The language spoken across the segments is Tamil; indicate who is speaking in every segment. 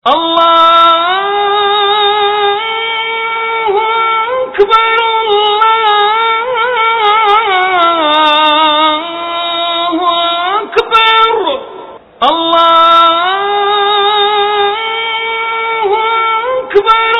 Speaker 1: الله أكبر الله أكبر الله أكبر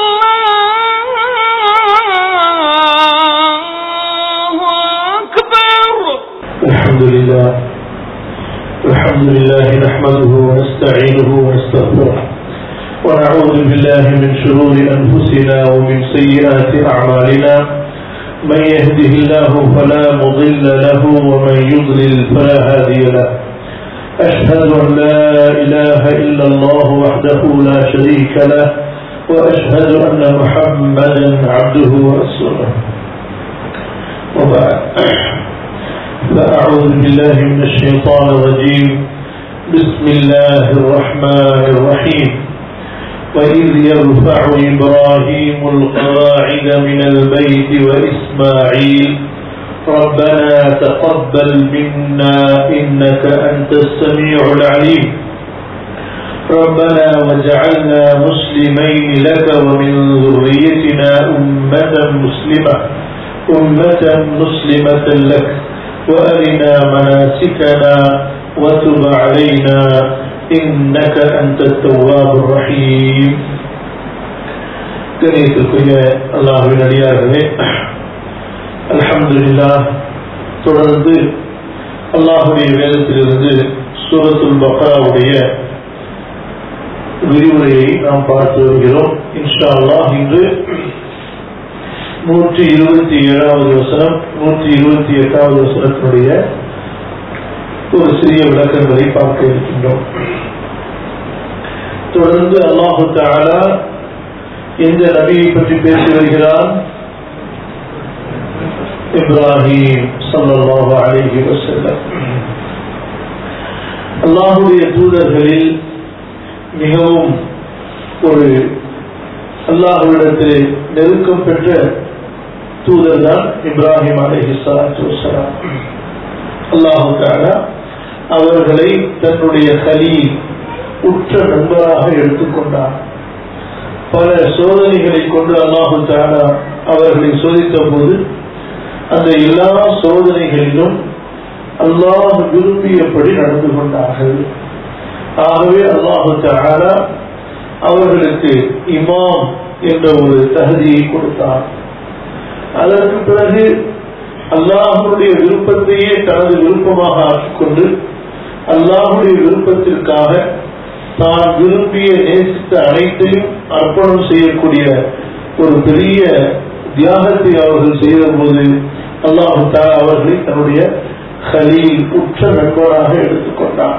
Speaker 1: الله أكبر
Speaker 2: الحمد لله الحمد لله نحمده ونستعينه ونستغفره ونعوذ بالله من شرور أنفسنا ومن سيئات أعمالنا من يهده الله فلا مضل له ومن يضلل فلا هادي له أشهد أن لا إله إلا الله وحده لا شريك له وأشهد أن محمدا عبده ورسوله وبعد فأعوذ بالله من الشيطان الرجيم بسم الله الرحمن الرحيم وإذ يرفع إبراهيم القواعد من البيت وإسماعيل ربنا تقبل منا إنك أنت السميع العليم ربنا واجعلنا مسلمين لك ومن ذريتنا أمة مسلمة أمة مسلمة لك وأرنا مناسكنا وتب علينا إنك أنت التواب الرحيم கணியத்திற்குரிய அல்லாஹுவின் அடியார்களே அல்ஹம்துலில்லாஹ் தொடர்ந்து அல்லாஹுடைய வேதத்திலிருந்து சூரத்துல் பக்ராவுடைய விரிவுரையை நாம் பார்த்து வருகிறோம் இன்ஷா அல்லாஹ் இன்று நூற்றி இருபத்தி ஏழாவது வசனம் நூற்றி இருபத்தி எட்டாவது வசனத்தினுடைய ஒரு சிறிய விளக்கங்களை பார்க்க இருக்கின்றோம் தொடர்ந்து அல்லாஹு தாலா எந்த நபியை பற்றி பேசி வருகிறார் இப்ராஹிம் சல்லல்லாஹு அலைஹி வஸல்லம் அல்லாஹுடைய தூதர்களில் மிகவும் ஒரு அல்லாஹுவிடத்தில் நெருக்கம் பெற்ற தூதர் தான் இப்ராஹிம் அலஹி சலாத்து வசலாம் அல்லாஹு தாலா அவர்களை தன்னுடைய கலீல் உற்ற நண்பராக எடுத்துக்கொண்டார் பல சோதனைகளை கொண்டு அல்லாஹு தாலா அவர்களை சோதித்த போது அந்த எல்லா சோதனைகளிலும் அல்லாஹ் விரும்பியபடி நடந்து கொண்டார்கள் ஆகவே அல்லாஹு தாலா அவர்களுக்கு இமாம் என்ற ஒரு தகுதியை கொடுத்தார் அதற்கு பிறகு அல்லாஹனுடைய விருப்பத்தையே தனது விருப்பமாக ஆக்கிக்கொண்டு அல்லாஹுடைய விருப்பத்திற்காக தான் விரும்பிய நேசித்த அனைத்தையும் அர்ப்பணம் செய்யக்கூடிய ஒரு பெரிய தியாகத்தை அவர்கள் செய்த போது அல்லாஹு தாலா அவர்களை தன்னுடைய ஹலீல் உற்ற நண்பராக எடுத்துக்கொண்டார்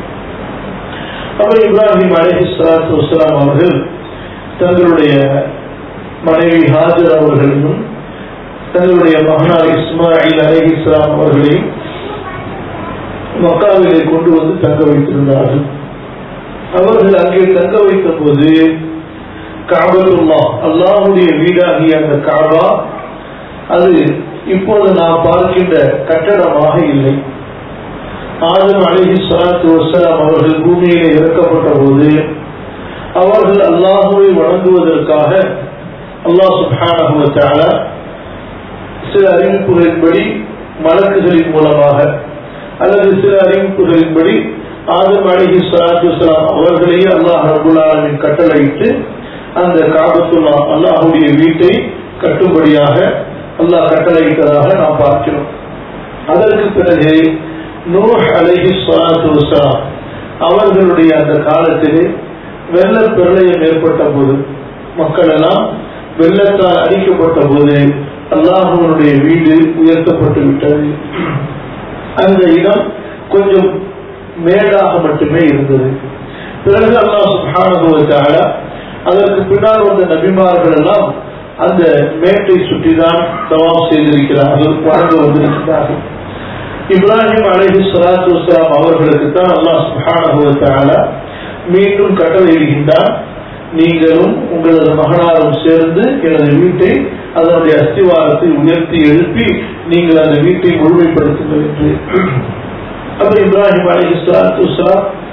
Speaker 2: அவர் இப்ராஹிம் அலஹி சலாத்து வசலாம் அவர்கள் தங்களுடைய மனைவி ஹாஜர் அவர்களையும் தங்களுடைய மகனார் இஸ்மாயில் அலஹி இஸ்லாம் அவர்களையும் மக்காவிலே கொண்டு வந்து தங்க வைத்திருந்தார்கள் அவர்கள் அங்கே தங்க வைத்த போது காபத்துல்லா அல்லாஹுடைய வீடாகிய அந்த காபா அது இப்போது நாம் பார்க்கின்ற கட்டடமாக இல்லை ஆதம் அலிஹி சலாத்து வசலாம் அவர்கள் பூமியிலே இறக்கப்பட்ட போது அவர்கள் அல்லாஹுவை வணங்குவதற்காக அல்லாஹ் சுபான சில அறிவிப்புகளின்படி மலக்குகளின் மூலமாக அல்லது சில அறிவிப்புகளின்படி ஆதம் அலிஹி சலாத்து வசலாம் அவர்களையே அல்லாஹ் ரபுல்லாவின் கட்டளையிட்டு அந்த காபத்துல்லா அல்லாஹுடைய வீட்டை கட்டும்படியாக அல்லாஹ் கட்டளையிட்டதாக நாம் பார்க்கிறோம் அதற்கு பிறகு நூஹ் அலஹி சலாத்து வசலாம் அவர்களுடைய அந்த காலத்திலே வெள்ள பிரளயம் ஏற்பட்ட போது மக்கள் எல்லாம் வெள்ளத்தால் அடிக்கப்பட்ட போது அல்லாஹனுடைய வீடு உயர்த்தப்பட்டு விட்டது அந்த இடம் கொஞ்சம் மேடாக மட்டுமே இருந்தது பிறகு அல்லாஹ் சுபானுபவத்தால அதற்கு பின்னால் வந்த நபிமார்கள் எல்லாம் அந்த மேட்டை சுற்றிதான் தவாம் செய்திருக்கிறார்கள் வாழ்ந்து வந்திருக்கிறார்கள் இப்ராஹிம் அலஹி சலாத்து வலாம் அவர்களுக்கு தான் அல்லாஹ் சுபானுபவத்தால மீண்டும் கட்டளையிடுகின்றார் நீங்களும் உங்களது மகனாரும் சேர்ந்து எனது வீட்டை அதனுடைய அஸ்திவாரத்தை உயர்த்தி எழுப்பி நீங்கள் அந்த வீட்டை முழுமைப்படுத்துங்கள் என்று அப்ப இப்ராஹிம் அலி இஸ்லாத்து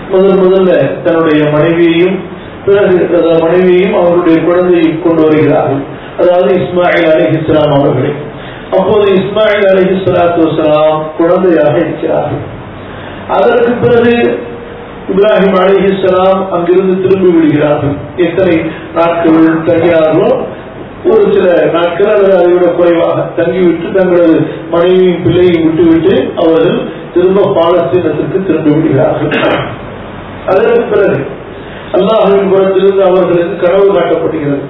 Speaker 2: முதல் முதல்ல தன்னுடைய மனைவியையும் பிறகு அதாவது மனைவியையும் அவருடைய குழந்தையும் கொண்டு வருகிறார்கள் அதாவது இஸ்மாயில் அலி இஸ்லாம் அவர்களை அப்போது இஸ்மாயில் அலி சலாத்து வசலாம் குழந்தையாக இருக்கிறார்கள் அதற்கு பிறகு இப்ராஹிம் அலிஹிஸ்லாம் அங்கிருந்து திரும்பி விடுகிறார்கள் எத்தனை நாட்கள் தங்கினார்களோ ஒரு சில நாட்கள் அல்லது அதை விட குறைவாக தங்கிவிட்டு தங்களது மனைவியும் பிள்ளையும் விட்டுவிட்டு அவர்கள் திரும்ப பாலஸ்தீனத்திற்கு திரும்பி விடுகிறார்கள் அதற்கு பிறகு அல்லாஹுவின் புறத்திலிருந்து அவர்களுக்கு கனவு காட்டப்படுகிறது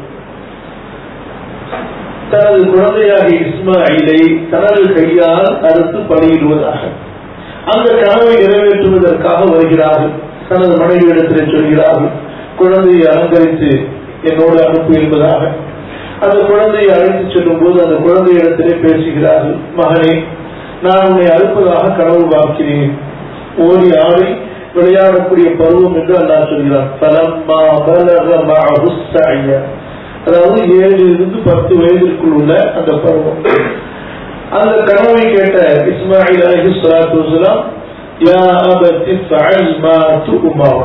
Speaker 2: தனது குழந்தையாகிய இஸ்மாயிலை தனது கையால் அறுத்து பலியிடுவதாக அந்த கனவை நிறைவேற்றுவதற்காக வருகிறார்கள் தனது மனைவியிடத்தில் சொல்கிறார்கள் குழந்தையை அலங்கரித்து என்னோடு அனுப்பி என்பதாக அந்த குழந்தையை அழைத்து செல்லும் போது அந்த குழந்தையிடத்திலே பேசுகிறார்கள் மகனே நான் உன்னை அறுப்பதாக கனவு பார்க்கிறேன் ஓடி ஆடி விளையாடக்கூடிய பருவம் என்று அல்லாஹ் சொல்கிறான் பலம்மா பலக மஅஹு ஸஅய. அதாவது ஏழிலிருந்து பத்து வயதிற்குள் உள்ள அந்த பருவம் அந்த கனவை கேட்ட இஸ்மாயில் அலைஹி ஸலாத்து வஸலாம் யா அபதி ஃபஅல் மா து'மர்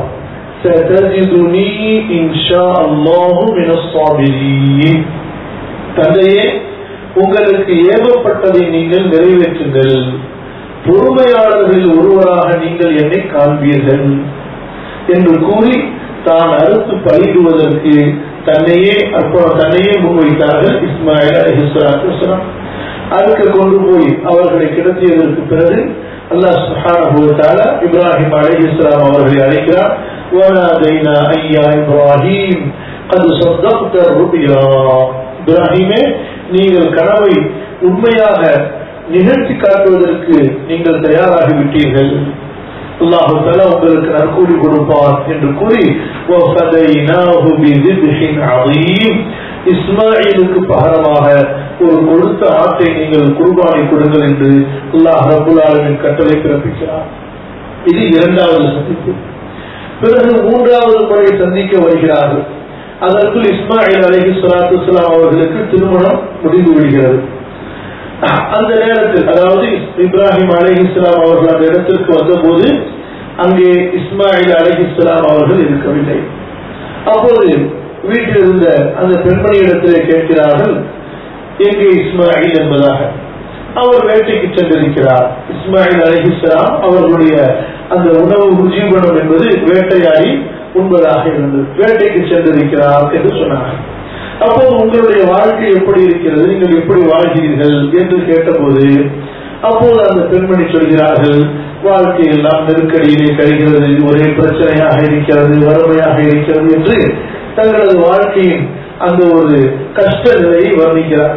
Speaker 2: ستجدني إن شاء الله من الصابرين தந்தையே உங்களுக்கு ஏவப்பட்டதை நீங்கள் நிறைவேற்றுங்கள் பொறுமையாளர்களில் ஒருவராக நீங்கள் என்னை காண்பீர்கள் என்று கூறி தான் அறுத்து பலியிடுவதற்கு தன்னையே அர்ப்பணம் தன்னையே முன்வைத்தார்கள் இஸ்மாயில் அலிஹிஸ்லாம் அறுக்க கொண்டு போய் அவர்களை கிடத்தியதற்கு பிறகு அல்லாஹ் சுப்ஹானஹு வ தஆலா இப்ராஹிம் அலைஹிஸ்ஸலாம் அவர்களை அழைக்கிறார் وَنَادَيْنَا أَن يَا إِبْرَاهِيمُ قَدْ صَدَّقْتَ الرُّؤْيَا இப்ராஹிமே நீங்கள் கனவை உண்மையாக நிகழ்த்தி காட்டுவதற்கு நீங்கள் தயாராகி விட்டீர்கள் அல்லாஹு தலா உங்களுக்கு நற்கூலி கொடுப்பார் என்று கூறி وَفَدَيْنَاهُ بِذِبْحٍ عَظِيمٍ இஸ்மாயிலுக்கு பகரமாக ஒரு கொழுத்த ஆட்டை நீங்கள் குர்பானை கொடுங்கள் என்று அல்லாஹ் ரபுல் ஆலமின் கட்டளை பிறப்பிக்கிறார் இது இரண்டாவது சந்திப்பு பிறகு மூன்றாவது முறை சந்திக்க வருகிறார்கள் அதற்குள் இஸ்மாயில் அலஹி சலாத்து வலாம் அவர்களுக்கு திருமணம் முடிந்து விடுகிறது அந்த நேரத்தில் அதாவது இப்ராஹிம் அலஹி இஸ்லாம் அவர்கள் அந்த இடத்திற்கு வந்தபோது அங்கே இஸ்மாயில் அலஹி இஸ்லாம் அவர்கள் இருக்கவில்லை அப்போது வீட்டில் இருந்த அந்த பெண்மணியிடத்திலே கேட்கிறார்கள் எங்கே இஸ்மாயில் என்பதாக அவர் வேட்டைக்கு சென்றிருக்கிறார் இஸ்மாயில் அலிஹிஸ்லாம் அவர்களுடைய அந்த உணவு ஜீவனம் என்பது வேட்டையாடி உண்பதாக இருந்தது வேட்டைக்கு சென்றிருக்கிறார் என்று சொன்னார் அப்போது உங்களுடைய வாழ்க்கை எப்படி இருக்கிறது நீங்கள் எப்படி வாழ்கிறீர்கள் என்று கேட்டபோது அப்போது அந்த பெண்மணி சொல்கிறார்கள் வாழ்க்கை எல்லாம் நெருக்கடியிலே கழிகிறது ஒரே பிரச்சனையாக இருக்கிறது வறுமையாக இருக்கிறது என்று தங்களது வாழ்க்கையின் அந்த ஒரு கஷ்ட நிலையை வர்ணிக்கிறார்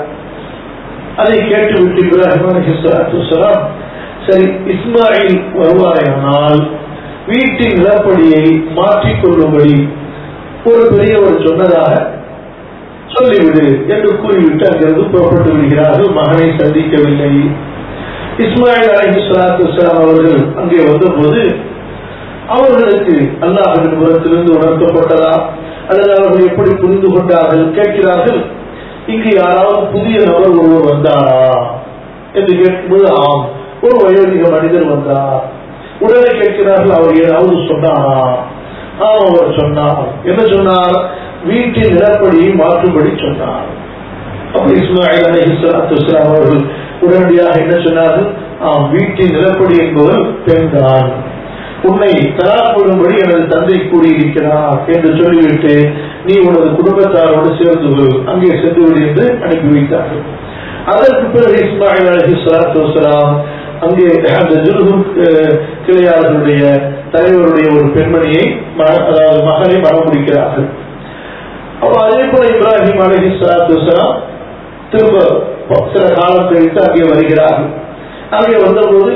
Speaker 2: அதை கேட்டுவிட்டு இப்ராஹிம் அலிஹிஸ்லாம் சரி இஸ்மாயில் வருவாரையானால் வீட்டின் நிலப்படியை மாற்றிக்கொள்ளும்படி ஒரு பெரியவர் சொன்னதாக சொல்லிவிடு என்று கூறிவிட்டு அங்கிருந்து புறப்பட்டு விடுகிறார்கள் மகனை சந்திக்கவில்லை இஸ்மாயில் அலஹி சலாத்து அவர்கள் அங்கே வந்தபோது அவர்களுக்கு அல்லாஹின் புறத்திலிருந்து உணர்த்தப்பட்டதா அல்லது அவர்கள் எப்படி புரிந்து கொண்டார்கள் கேட்கிறார்கள் இங்கு யாராவது புதிய நபர் ஒருவர் வந்தாரா என்று கேட்கும்போது ஆம் ஒரு வயோதிக மனிதர் வந்தார் உடனே கேட்கிறார்கள் அவர் ஏதாவது சொன்னாரா ஆம் அவர் சொன்னார் என்ன சொன்னார் வீட்டின் நிலப்படியை மாற்றும்படி சொன்னார் அப்ப இஸ்மாயில் அலிஹிஸ்லாத்து அவர்கள் உடனடியாக என்ன சொன்னார்கள் ஆம் வீட்டின் நிலப்படி என்பவர் பெண் தான் உன்னை தலாப்படும்படி எனது தந்தை கூறியிருக்கிறார் என்று சொல்லிவிட்டு நீ உனது குடும்பத்தாரோடு சேர்ந்து கொள் அங்கே சென்று விடு என்று அனுப்பி வைத்தார்கள் அதற்கு பிறகு இஸ்மாயில் அலஹி சலாத்து வசலாம் அங்கே அந்த ஜுல்ஹும் கிளையாளர்களுடைய தலைவருடைய ஒரு பெண்மணியை அதாவது மகனை மனம் முடிக்கிறார்கள் அப்ப அதே போல இப்ராஹிம் அலஹி சலாத்து வசலாம் திரும்ப சில காலம் கழித்து அங்கே வருகிறார்கள் அங்கே வந்தபோது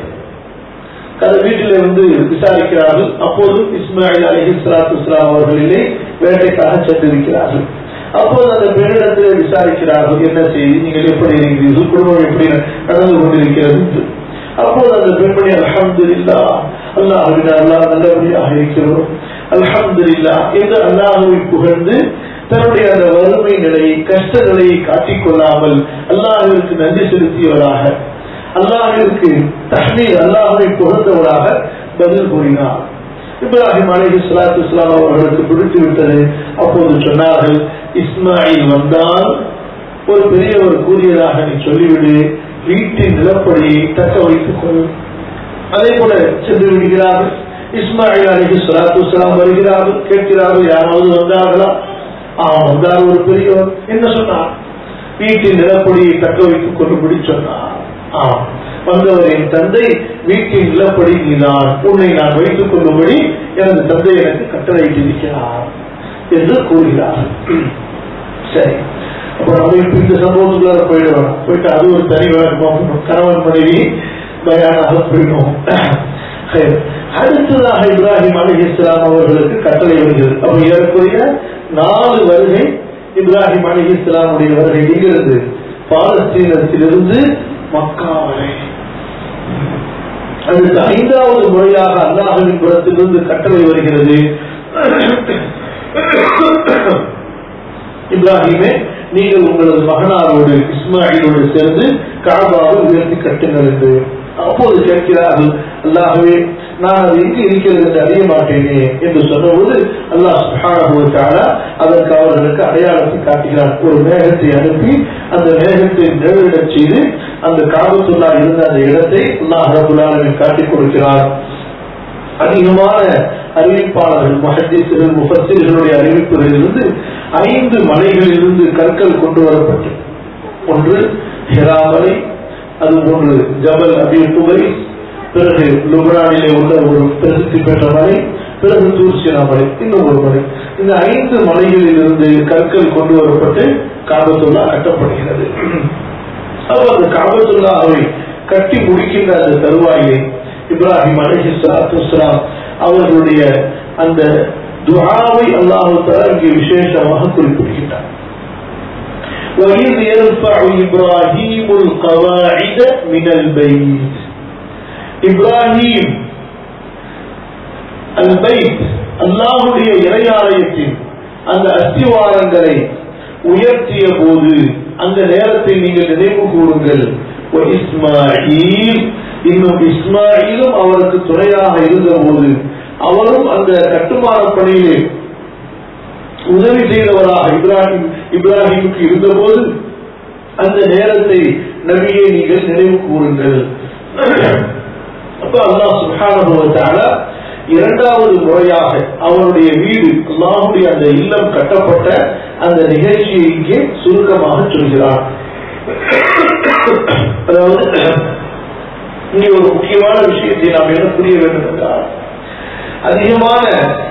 Speaker 2: அந்த வீட்டில் வந்து விசாரிக்கிறார்கள் அப்போது இஸ்மாயில் அலி இஸ்லாத்து இஸ்லாம் அவர்களிலே வேட்டைக்காக சென்றிருக்கிறார்கள் அப்போது அந்த பெண்ணிடத்தில் விசாரிக்கிறார்கள் என்ன செய்தி நீங்கள் எப்படி இருக்கிறீர்கள் குடும்பம் எப்படி நடந்து கொண்டிருக்கிறது என்று அப்போது அந்த பெண்மணி அலமது இல்லா அல்லாஹின் அல்லாஹ் நல்லபடியாக இருக்கிறோம் அலமது இல்லா என்று அல்லாஹுவை புகழ்ந்து தன்னுடைய அந்த வறுமை நிலையை கஷ்ட நிலையை காட்டிக்கொள்ளாமல் அல்லாஹிற்கு நன்றி செலுத்தியவராக அல்லாஹிற்கு தண்ணீர் அல்லாஹை புகழ்ந்தவராக பதில் கூறினார் இப்ராஹிம் அலஹி சலாத்து இஸ்லாம் அவர்களுக்கு பிடித்து விட்டது அப்போது சொன்னார்கள் இஸ்மாயில் வந்தால் ஒரு பெரியவர் கூறியதாக நீ சொல்லிவிடு வீட்டின் நிலப்படியை தக்க வைத்துக் கொள் அதே போல சென்று விடுகிறார்கள் இஸ்மாயில் அலஹி சலாத்து இஸ்லாம் வருகிறார்கள் கேட்கிறார்கள் யாராவது வந்தார்களா ஆம் வந்தார் ஒரு பெரியவர் என்ன சொன்னார் வீட்டின் நிலப்படியை தக்க வைத்துக் கொள்ளும்படி சொன்னார் ஆம் வந்தவரின் தந்தை வீட்டின் நிலப்படி நீதான் உன்னை நான் வைத்துக் கொள்ளும்படி எனது தந்தை எனக்கு கட்டளையிட்டிருக்கிறார் என்று கூறுகிறார் சரி அப்ப நம்ம இப்ப இந்த சம்பவத்துக்குள்ள போயிடுவோம் போயிட்டு அது ஒரு தனி விளக்கமாக கணவன் மனைவி பயானாக போயிடும் அடுத்ததாக இப்ராஹிம் அலி இஸ்லாம் அவர்களுக்கு கட்டளை வருகிறது அப்ப ஏறக்குறைய நாலு வருகை இப்ராஹிம் அலி இஸ்லாமுடைய வருகை எங்கிருந்து பாலஸ்தீனத்திலிருந்து மக்கா வரை அடுத்த ஐந்தாவது முறையாக அல்லாஹின் புறத்திலிருந்து கட்டளை வருகிறது இப்ராஹிமே நீங்கள் உங்களது மகனாரோடு இஸ்மாயிலோடு சேர்ந்து காபாவை உயர்த்தி கட்டுங்கள் என்று அப்போது கேட்கிறார்கள் அல்லாகவே நான் அது எங்கு இருக்கிறது என்று அறிய மாட்டேனே என்று சொன்னபோது அல்லாஹ் சுஹான அதற்கு அவர்களுக்கு அடையாளத்தை காட்டுகிறார் ஒரு மேகத்தை அனுப்பி அந்த மேகத்தை நிழலிடச் செய்து அந்த காபத்துள்ளா இருந்த அந்த இடத்தை அல்லாஹ் ரபுல்லாவின் காட்டிக் கொடுக்கிறார் அதிகமான அறிவிப்பாளர்கள் மஹதீசர்கள் முஃபத்தீர்களுடைய அறிவிப்புகளிலிருந்து ஐந்து மலைகளிலிருந்து கற்கள் கொண்டு வரப்பட்டு ஒன்று ஹெராமலை அது போன்று ஜபல் அபி குபை பிறகு லுபனானிலே உள்ள ஒரு பிரசித்தி பெற்ற மலை பிறகு தூர்சினா மலை இன்னும் ஒரு மலை இந்த ஐந்து மலைகளில் இருந்து கற்கள் கொண்டு வரப்பட்டு காபத்துல்லா கட்டப்படுகிறது அப்ப அந்த காபத்துல்லாவை கட்டி முடிக்கின்ற அந்த தருவாயை இப்ராஹிம் அலஹி சலாத்து அவர்களுடைய அந்த துஹாவை அல்லாஹு தலா இங்கே விசேஷமாக குறிப்பிடுகின்றார் وإذ يرفع إبراهيم القواعد من البيت إبراهيم البيت அல்லாஹுடைய இறையாலயத்தின் அந்த அஸ்திவாரங்களை உயர்த்திய போது அந்த நேரத்தை நீங்கள் நினைவு கூறுங்கள் இஸ்மாயில் இன்னும் இஸ்மாயிலும் அவருக்கு துணையாக இருந்த போது அவரும் அந்த கட்டுமான பணியிலே உதவி செய்தவராக இப்ராஹிம் இப்ராஹிமுக்கு இருந்தபோது அந்த நேரத்தை நபியை நீங்கள் நினைவு கூறுங்கள் அப்ப அல்லாஹ் சுகானுபவத்தால இரண்டாவது முறையாக அவருடைய வீடு அல்லாஹுடைய அந்த இல்லம் கட்டப்பட்ட அந்த நிகழ்ச்சியை இங்கே சுருக்கமாக சொல்கிறார் அதாவது இங்கே ஒரு முக்கியமான விஷயத்தை நாம் என்ன புரிய வேண்டும் என்றால் அதிகமான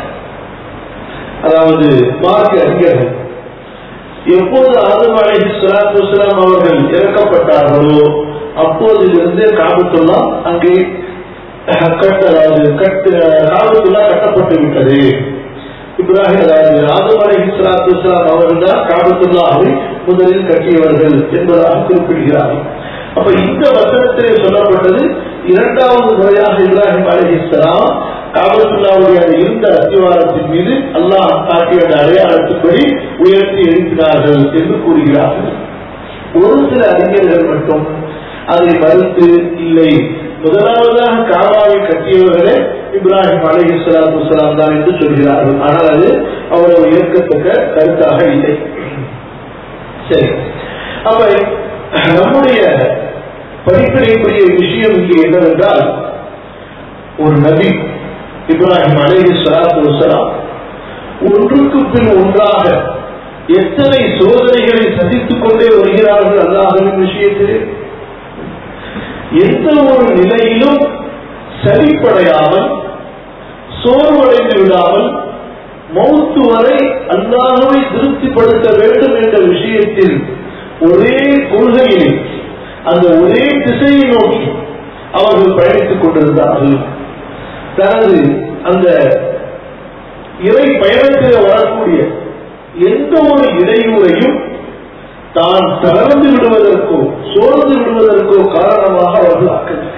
Speaker 2: அதாவது மார்க்க அறிஞர்கள் எப்போது ஆதம் அலஹி சலாத்து வலாம் அவர்கள் இறக்கப்பட்டார்களோ அப்போதிலிருந்து காபத்துல்லா அங்கே கட்ட அதாவது கட்டு காபத்துல்லா கட்டப்பட்டு விட்டது இப்ராஹிம் அதாவது ஆதம் அலஹி சலாத்து வலாம் அவர்கள் தான் காபத்துல்லாவை முதலில் கட்டியவர்கள் என்பதாக குறிப்பிடுகிறார்கள் அப்ப இந்த வசனத்திலே சொல்லப்பட்டது இரண்டாவது முறையாக இப்ராஹிம் அலிஹிஸ்லாம் காபத்துல்லாவுடைய அந்த இருந்த அத்திவாரத்தின் மீது அல்லாஹ் காட்டிய அந்த அடையாளத்தின்படி உயர்த்தி எழுப்பினார்கள் என்று கூறுகிறார்கள் ஒரு சில அறிஞர்கள் மட்டும் அதை மறுத்து இல்லை முதலாவதாக காபாவை கட்டியவர்களே இப்ராஹிம் அலஹி சலாத்து வலாம் தான் என்று சொல்கிறார்கள் ஆனால் அது அவ்வளவு ஏற்கத்தக்க கருத்தாக இல்லை சரி அப்ப நம்முடைய படிப்பினைக்குரிய விஷயம் இங்கே என்னவென்றால் ஒரு நபி இப்ராஹிம் அலேஹி சலாத்து வசலாம் ஒன்றுக்கு பின் ஒன்றாக எத்தனை சோதனைகளை சந்தித்துக் கொண்டே வருகிறார்கள் அல்லாஹின் விஷயத்திலே எந்த ஒரு நிலையிலும் சரிப்படையாமல் சோர்வடைந்து விடாமல் மௌத்து வரை அல்லாஹவை திருப்திப்படுத்த வேண்டும் என்ற விஷயத்தில் ஒரே கொள்கையிலே அந்த ஒரே திசையை நோக்கி அவர்கள் பயணித்துக் கொண்டிருந்தார்கள் தனது அந்த இறை பயணத்தில் வரக்கூடிய எந்த ஒரு இடையூறையும் தான் தளர்ந்து விடுவதற்கோ சோர்ந்து விடுவதற்கோ காரணமாக அவர்கள் ஆக்கவில்லை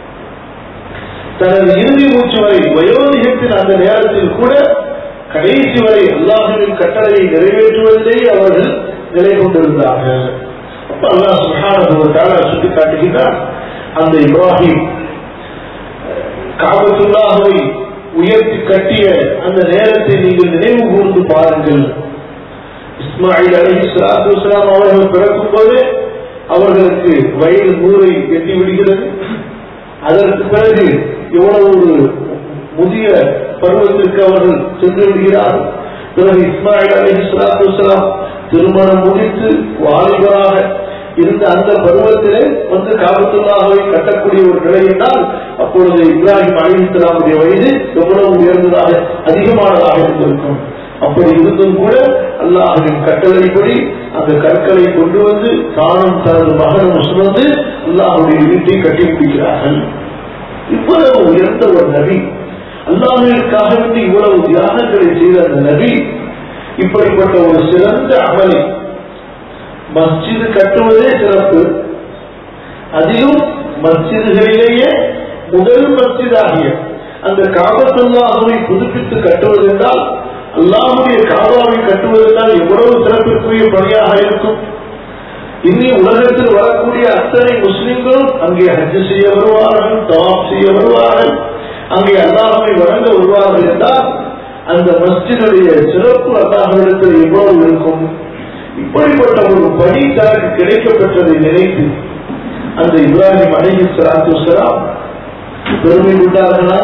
Speaker 2: தனது இறுதி மூச்சு வரை வயோதிகத்தின் அந்த நேரத்தில் கூட கடைசி வரை அல்லாஹுவின் கட்டளையை நிறைவேற்றுவதிலேயே அவர்கள் நிலை கொண்டிருந்தார்கள் அப்ப அல்லாஹ் சுகான சுட்டி காட்டுகிறார் அந்த இப்ராஹிம் காபத்துல்லாஹை உயர்த்தி கட்டிய அந்த நேரத்தை நீங்கள் நினைவு கூர்ந்து பாருங்கள் இஸ்மாயில் அலி சலாத்து வலாம் அவர்கள் பிறக்கும் போது அவர்களுக்கு வயது நூறை எட்டி விடுகிறது அதற்கு பிறகு எவ்வளவு ஒரு முதிய பருவத்திற்கு அவர்கள் சென்று விடுகிறார்கள் பிறகு இஸ்மாயில் அலி சலாத்து வலாம் திருமணம் முடித்து வாலிபராக இருந்த அந்த பருவத்திலே வந்து காபத்துல்லாஹை கட்டக்கூடிய ஒரு நிலை என்றால் அப்பொழுது இப்ராஹிம் அலி இஸ்லாமுடைய வயது எவ்வளவு உயர்ந்ததாக அதிகமானதாக இருந்திருக்கும் அப்படி இருந்தும் கூட அல்லாஹின் கட்டளைப்படி அந்த கற்களை கொண்டு வந்து தானும் தனது மகனும் சுமந்து அல்லாஹுடைய வீட்டை கட்டி முடிக்கிறார்கள் இவ்வளவு உயர்ந்த ஒரு நபி அல்லாஹிற்காக வேண்டி இவ்வளவு தியாகங்களை செய்த அந்த நபி இப்படிப்பட்ட ஒரு சிறந்த அமலை மஸ்ஜிது கட்டுவதே சிறப்பு அதிலும் மஸ்ஜிதுகளிலேயே முதல் மஸ்ஜிதாகிய அந்த காபத்துல்லாஹுவை புதுப்பித்து கட்டுவது என்றால் அல்லாஹுடைய காபாவை கட்டுவதென்றால் எவ்வளவு சிறப்பிற்குரிய பணியாக இருக்கும் இனி உலகத்தில் வரக்கூடிய அத்தனை முஸ்லிம்களும் அங்கே ஹஜ் செய்ய வருவார்கள் தவாப் செய்ய வருவார்கள் அங்கே அல்லாஹை வழங்க வருவார்கள் என்றால் அந்த மஸ்ஜிதுடைய சிறப்பு அல்லாஹிடத்தில் எவ்வளவு இருக்கும் இப்படிப்பட்ட ஒரு பணி தனக்கு கிடைக்கப்பட்டதை நினைத்து அந்த இப்ராஹிம் அலஹி சலாத்து சலாம் பெருமை கொண்டார்களா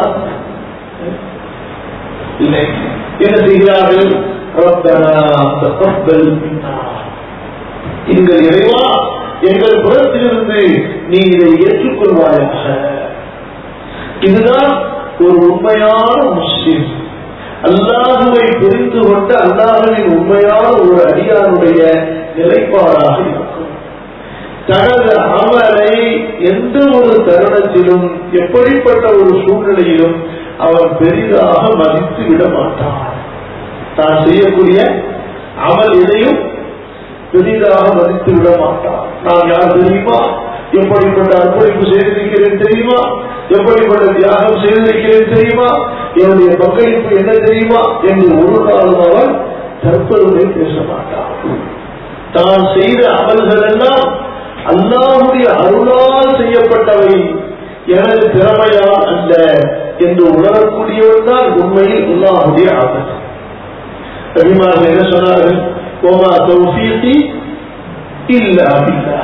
Speaker 2: இல்லை என்ன செய்கிறார்கள் ரப்பனா தகப்பல் மின்னா எங்கள் இறைவா எங்கள் புறத்திலிருந்து நீ இதை ஏற்றுக்கொள்வாயாக இதுதான் ஒரு உண்மையான முஸ்லிம் அல்லாஹுவை புரிந்து கொண்ட அல்லாஹுவின் உண்மையான ஒரு அடியாருடைய நிலைப்பாடாக இருக்கும் தனது அமலை எந்த ஒரு தருணத்திலும் எப்படிப்பட்ட ஒரு சூழ்நிலையிலும் அவன் பெரிதாக மதித்து விட மாட்டான் தான் செய்யக்கூடிய அமல் எதையும் பெரிதாக மதித்து விட மாட்டான் நான் யார் தெரியுமா எப்படிப்பட்ட அர்ப்பணிப்பு செய்திருக்கிறேன் தெரியுமா எப்படிப்பட்ட தியாகம் செய்திருக்கிறேன் தெரியுமா என்னுடைய பங்களிப்பு என்ன தெரியுமா என்று ஒரு காலம் அவன் தற்பெருமை பேச மாட்டான் தான் செய்த அமல்கள் எல்லாம் அல்லாஹுடைய அருளால் செய்யப்பட்டவை எனது திறமையால் அல்ல என்று உணரக்கூடியவன் தான் உண்மையில் அல்லாஹுடைய ஆபத்து பெருமாள் என்ன சொன்னார்கள் கோமா தௌஃபீகி இல்ல அபில்லா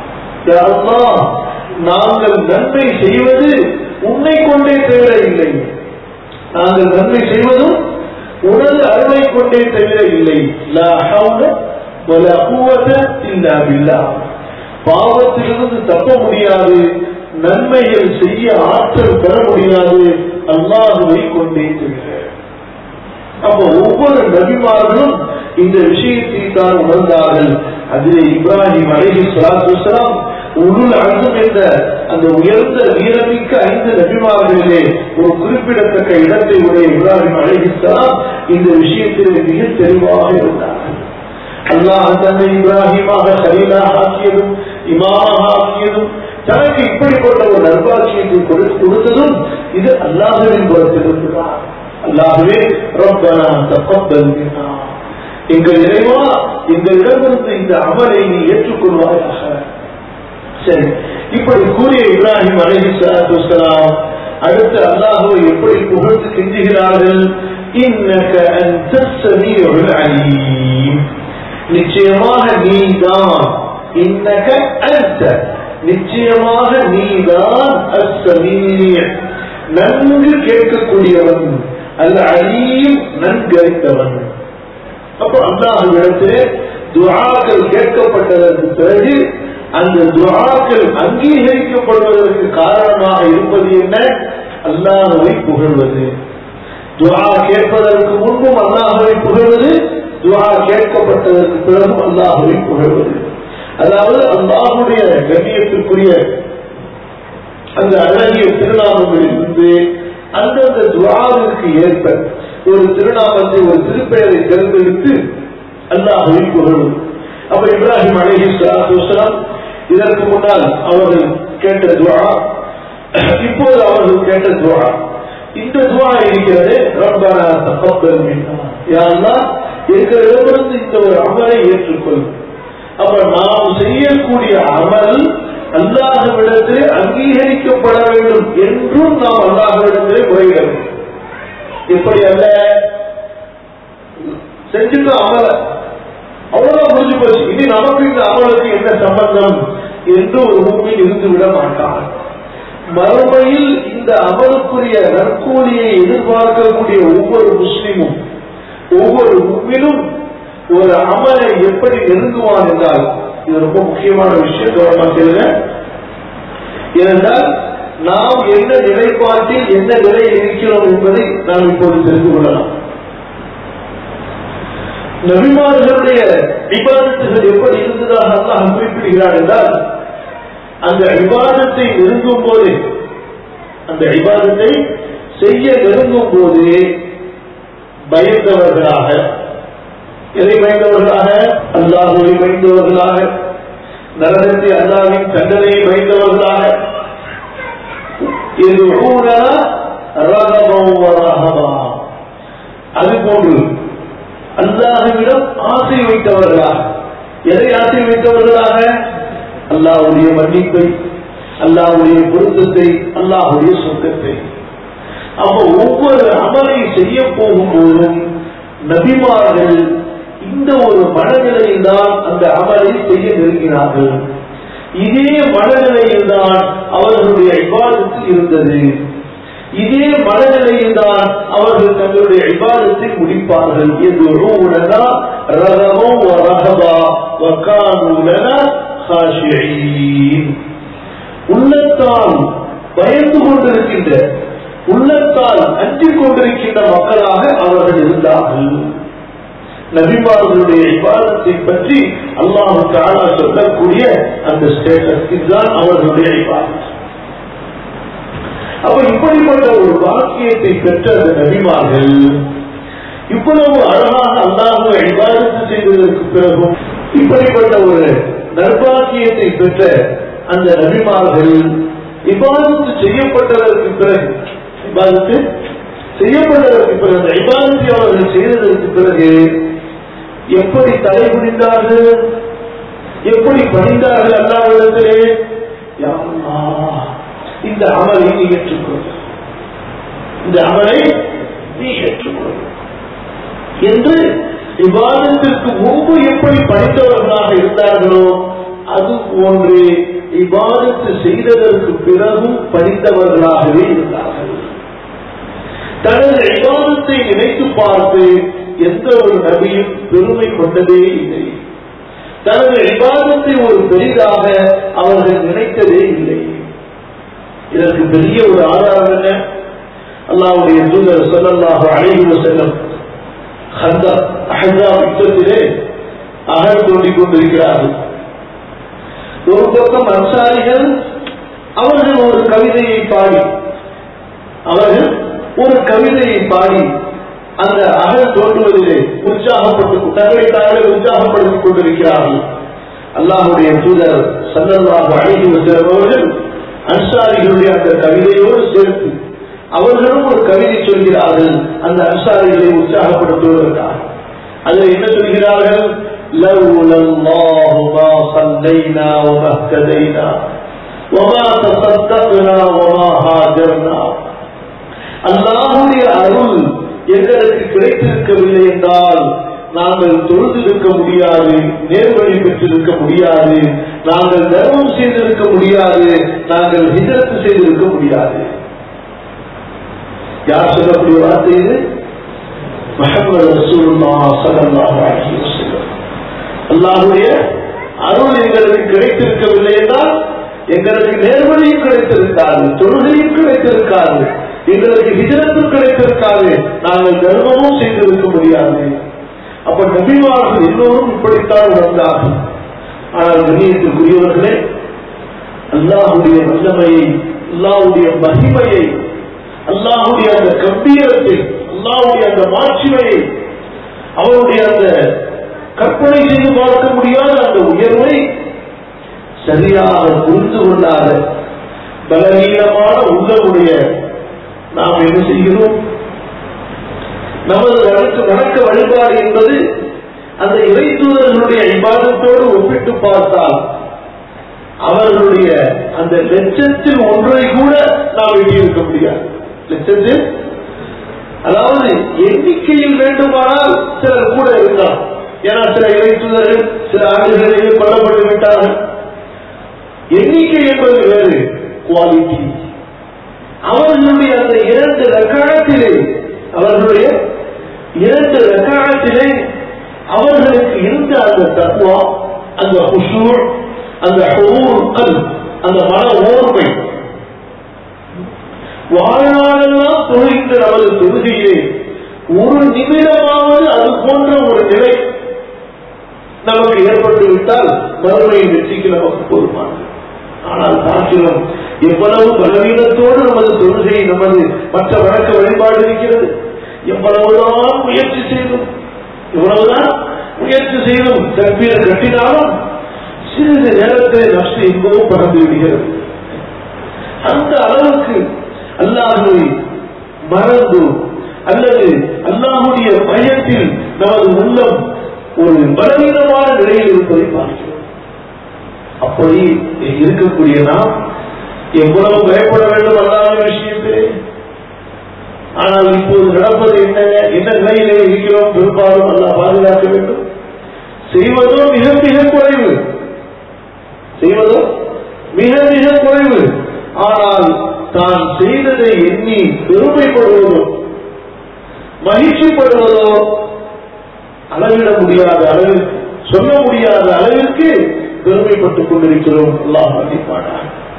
Speaker 2: நாங்கள் நன்மை செய்வது உன்னை கொண்டே தவிர இல்லை நாங்கள் நன்மை செய்வதும் உனது அருளை கொண்டே தவிர இல்லை லா ஹவுல வலா குவத இல்லா பில்லா பாவத்திலிருந்து தப்ப முடியாது நன்மைகள் செய்ய ஆற்றல் பெற முடியாது அல்லாஹுவை கொண்டே தவிர அப்ப ஒவ்வொரு நபிமார்களும் இந்த விஷயத்தை தான் உணர்ந்தார்கள் அதிலே இப்ராஹிம் அலஹி சலாத்துலாம் உருள் அழுதும் என்ற அந்த உயர்ந்த வீரமிக்க ஐந்து நபிமார்களிலே ஒரு குறிப்பிடத்தக்க இடத்தை உடைய இப்ராஹிம் அலஹிஸ்லாம் இந்த விஷயத்திலே மிக தெளிவாக இருந்தார்கள் அல்லாஹ் தன்னை இப்ராஹிமாக சரியாக ஆக்கியதும் இமாமாக ஆக்கியதும் தனக்கு இப்படிப்பட்ட ஒரு நர்பாட்சியத்தை கொடுத்ததும் இது அல்லாஹுவின் புறத்திலிருந்துதான் அல்லாஹுவே ரப்பனா தப்பல் மின்னா எங்கள் இறைவா எங்களிடமிருந்து இந்த அமலை நீ ஏற்றுக்கொள்வாயாக சரி இப்படி கூறிய இப்ராஹிம் அலஹி சலாத்து அடுத்து அல்லாஹுவை எப்படி புகழ்ந்து கெஞ்சுகிறார்கள் இன்னக அந்த சமீஉல் அலீம் நிச்சயமாக நீதான் இன்னக அந்த நிச்சயமாக நீதான் அஸ்ஸமீ' நன்கு கேட்கக்கூடியவன் அல்ல அலீம் நன்கறித்தவன் அப்போ அல்லாஹுவிடத்திலே துஆக்கள் கேட்கப்பட்டதற்கு பிறகு அந்த துஆக்கள் அங்கீகரிக்கப்படுவதற்கு காரணமாக இருப்பது என்ன அல்லாஹுவை புகழ்வது துஆ கேட்பதற்கு முன்பும் அல்லாஹுவை புகழ்வது துஆ கேட்கப்பட்டதற்கு பிறகும் அல்லாஹுவை புகழ்வது அதாவது அல்லாஹுடைய கண்ணியத்திற்குரிய அந்த அழகிய திருநாமங்களில் இருந்து அந்தந்த துவாவிற்கு ஏற்ப ஒரு திருநாமத்தை ஒரு திருப்பெயரை தேர்ந்தெடுத்து அல்லாஹுவை புகழும் அப்ப இப்ராஹிம் அலஹி சலாத்து இதற்கு முன்னால் அவர்கள் கேட்ட துவா இப்போது அவர்கள் கேட்ட துவா இந்த துவா இருக்கிறது ரப்பனா தப்பல் யாருன்னா எங்களிடமிருந்து இந்த ஒரு அமலை ஏற்றுக்கொள் அப்ப நாம் செய்யக்கூடிய அமல் அல்லாஹ்விடத்திலே அங்கீகரிக்கப்பட வேண்டும் என்றும் நாம் அல்லாஹ்விடத்திலே முறையிட வேண்டும் எப்படி அல்ல செஞ்சுட்டோம் அமல அவ்வளவுதான் முடிஞ்சு போச்சு இனி நமக்கு இந்த அமலுக்கு என்ன சம்பந்தம் என்று ஒரு மூமில் இருந்து விட மாட்டான் மறுமையில் இந்த அமலுக்குரிய நற்கூலியை எதிர்பார்க்கக்கூடிய ஒவ்வொரு முஸ்லிமும் ஒவ்வொரு மும்மிலும் ஒரு அமலை எப்படி நெருங்குவான் என்றால் இது ரொம்ப முக்கியமான விஷயம் கவனமா கேளுங்க ஏனென்றால் நாம் என்ன நிலைப்பாட்டில் என்ன நிலையில் இருக்கிறோம் என்பதை நாம் இப்போது தெரிந்து கொள்ளலாம் நபிமார்களுடைய விவாதத்துகள் எப்படி இருந்ததாக அல்லாஹ் குறிப்பிடுகிறார் என்றால் அந்த விவாதத்தை நெருங்கும் போது அந்த விவாதத்தை செய்ய நெருங்கும் போது பயந்தவர்களாக எதை பயந்தவர்களாக அல்லாஹுவை பயந்தவர்களாக நரகத்தை அல்லாவின் தண்டனையை பயந்தவர்களாக இது அது போன்று அல்லாஹுவிடம் ஆசை வைத்தவர்களாக எதை ஆசை வைத்தவர்களாக அல்லாஹுடைய மன்னிப்பை அல்லாஹுடைய பொருத்தத்தை அல்லாஹுடைய சொர்க்கத்தை அப்ப ஒவ்வொரு அமலை செய்ய போகும்போதும் நபிமார்கள் இந்த ஒரு மனநிலையில் தான் அந்த அமலை செய்ய நெருங்கினார்கள் இதே மனநிலையில் தான் அவர்களுடைய இபாதத்து இருந்தது இதே மனநிலையில் தான் அவர்கள் தங்களுடைய இபாதத்தை முடிப்பார்கள் என்று உணனா ரகமோ ரகபா வக்கானுலனா உள்ளத்தால் பயந்து கொண்டிருக்கின்ற உள்ளத்தால் அஞ்சிக் கொண்டிருக்கின்ற மக்களாக அவர்கள் இருந்தார்கள் நபிமார்களுடைய விவாதத்தை பற்றி அல்லாஹு தாலா சொல்லக்கூடிய அந்த ஸ்டேட்டஸ் தான் அவர்களுடைய விவாதம் அப்ப இப்படிப்பட்ட ஒரு வாக்கியத்தை பெற்ற அந்த நபிமார்கள் இவ்வளவு அழகாக அல்லாஹுவை விவாதத்து செய்வதற்கு பிறகும் இப்படிப்பட்ட ஒரு நர்பாக்கியத்தை பெற்ற அந்த நபிமார்கள் இபாதத்து செய்யப்பட்டதற்கு பிறகு இபாதத்து செய்யப்பட்டதற்கு பிறகு அந்த இபாதத்தை அவர்கள் செய்ததற்கு பிறகு எப்படி தலை குனிந்தார்கள் எப்படி பணிந்தார்கள் அல்லாவிடத்திலே இந்த அமலை நீ ஏற்றுக்கொள் இந்த அமலை நீ ஏற்றுக்கொள் என்று விவாதத்திற்கு முன்பு எப்படி படித்தவர்களாக இருந்தார்களோ அது போன்று இவ்வாதத்து செய்ததற்கு பிறகும் படித்தவர்களாகவே இருந்தார்கள் தனது விவாதத்தை நினைத்து பார்த்து எந்த ஒரு நபியும் பெருமை கொண்டதே இல்லை தனது விவாதத்தை ஒரு பெரிதாக அவர்கள் நினைத்ததே இல்லை இதற்கு பெரிய ஒரு ஆதாரம் என்ன அல்லாவுடைய தூதர் சொல்லல்லாக அழைவு செல்லும் யுத்தத்திலே அகழ் தோண்டிக் கொண்டிருக்கிறார்கள் ஒரு பக்கம் அன்சாரிகள் அவர்கள் ஒரு கவிதையை பாடி அவர்கள் ஒரு கவிதையை பாடி அந்த அகல் தோன்றுவதிலே உற்சாகப்பட்டு தங்களை தாங்களே உற்சாகப்படுத்திக் கொண்டிருக்கிறார்கள் அல்லாஹுடைய தூதர் சல்லல்லாஹு அழகி வந்தவர்கள் அன்சாரிகளுடைய அந்த கவிதையோடு சேர்த்து அவர்களும் ஒரு கவிதை சொல்கிறார்கள் அந்த அன்சாரிகளை உற்சாகப்படுத்துவதற்காக அதில் என்ன சொல்கிறார்கள் لولا الله ما صلينا وما اهتدينا وما تصدقنا وما هاجرنا அல்லாஹுடைய அருள் எங்களுக்கு கிடைத்திருக்கவில்லை என்றால் நாங்கள் தொழுதிருக்க முடியாது நேர்வழி பெற்றிருக்க முடியாது நாங்கள் தர்மம் செய்திருக்க முடியாது நாங்கள் ஹிஜரத்து செய்திருக்க முடியாது யார் சொல்லக்கூடிய வார்த்தை இது மஹமது ரசூலுல்லா ஸல்லல்லாஹு அலைஹி வஸல்லம் அல்லாஹ்வுடைய அருள் எங்களுக்கு கிடைத்திருக்கவில்லை என்றால் எங்களுக்கு நேர்வழியும் கிடைத்திருக்காது தொழுகையும் கிடைத்திருக்காது எங்களுக்கு ஹிஜரத்தும் கிடைத்திருக்காது நாங்கள் தர்மமும் செய்திருக்க முடியாது அப்ப நபிவார்கள் எல்லோரும் இப்படித்தான் உணர்ந்தார்கள் ஆனால் கண்ணியத்திற்குரியவர்களே அல்லாஹுடைய வல்லமையை அல்லாஹுடைய மகிமையை அல்லாஹுடைய அந்த கம்பீரத்தை அல்லாஹுடைய அந்த மாட்சிமையை அவருடைய அந்த கற்பனை செய்து பார்க்க முடியாத அந்த உயர்வை சரியாக புரிந்து கொள்ளாத பலவீனமான உள்ளமுடைய நாம் என்ன செய்கிறோம் நமது வழக்கு வணக்க வழிபாடு என்பது அந்த இறை தூதர்களுடைய விவாதத்தோடு ஒப்பிட்டு பார்த்தால் அவர்களுடைய அந்த லட்சத்தில் ஒன்றை கூட நாம் எட்டியிருக்க முடியாது லட்சத்தில் அதாவது எண்ணிக்கையில் வேண்டுமானால் சிலர் கூட இருக்கலாம் ஏன்னா சில இறைத்துதர்கள் சில ஆண்டுகளிலேயே கொல்லப்பட்டு விட்டார்கள் எண்ணிக்கை என்பது வேறு குவாலிட்டி அவர்களுடைய அந்த இரண்டு ரக்காலத்திலே அவர்களுடைய இரண்டு ரக்காலத்திலே அவர்களுக்கு இருந்த அந்த தத்துவா அந்த குஷூர் அந்த ஹுரூர் கல் அந்த மன ஓர்மை வாழ்நாளெல்லாம் தொழுகின்ற நமது தொழுகையிலே ஒரு நிமிடமாவது அது போன்ற ஒரு நிலை நமக்கு ஏற்பட்டு விட்டால் மறுமையை வெற்றிக்கு நமக்கு போதுமானது ஆனால் பார்க்கிறோம் எவ்வளவு பலவீனத்தோடு நமது தொழுகை நமது மற்ற வழக்க வழிபாடு இருக்கிறது எவ்வளவுதான் முயற்சி செய்தும் எவ்வளவுதான் முயற்சி செய்தும் தற்பீர் கட்டினாலும் சிறிது நேரத்தில் நஷ்ட என்பதும் பறந்து விடுகிறது அந்த அளவுக்கு அல்லாஹுவை மறந்து அல்லது அல்லாஹுடைய பயத்தில் நமது உள்ளம் ஒரு பலவீனமான நிலையில் இருப்பதை பார்க்கிறோம் அப்படி இருக்கக்கூடிய நாம் எவ்வளவு பயப்பட வேண்டும் அல்லாத விஷயத்திலே ஆனால் இப்போது நடப்பது என்ன என்ன நிலையிலே இருக்கிறோம் பெரும்பாலும் அல்லா பாதுகாக்க வேண்டும் செய்வதோ மிக மிக குறைவு செய்வதோ மிக மிக குறைவு ஆனால் தான் செய்ததை எண்ணி பெருமைப்படுவதோ மகிழ்ச்சிப்படுவதோ அளவிட முடியாத அளவிற்கு சொல்ல முடியாத அளவிற்கு பெருமைப்பட்டுக் கொண்டிருக்கிறோம் அல்லாஹ் மதிப்பாடா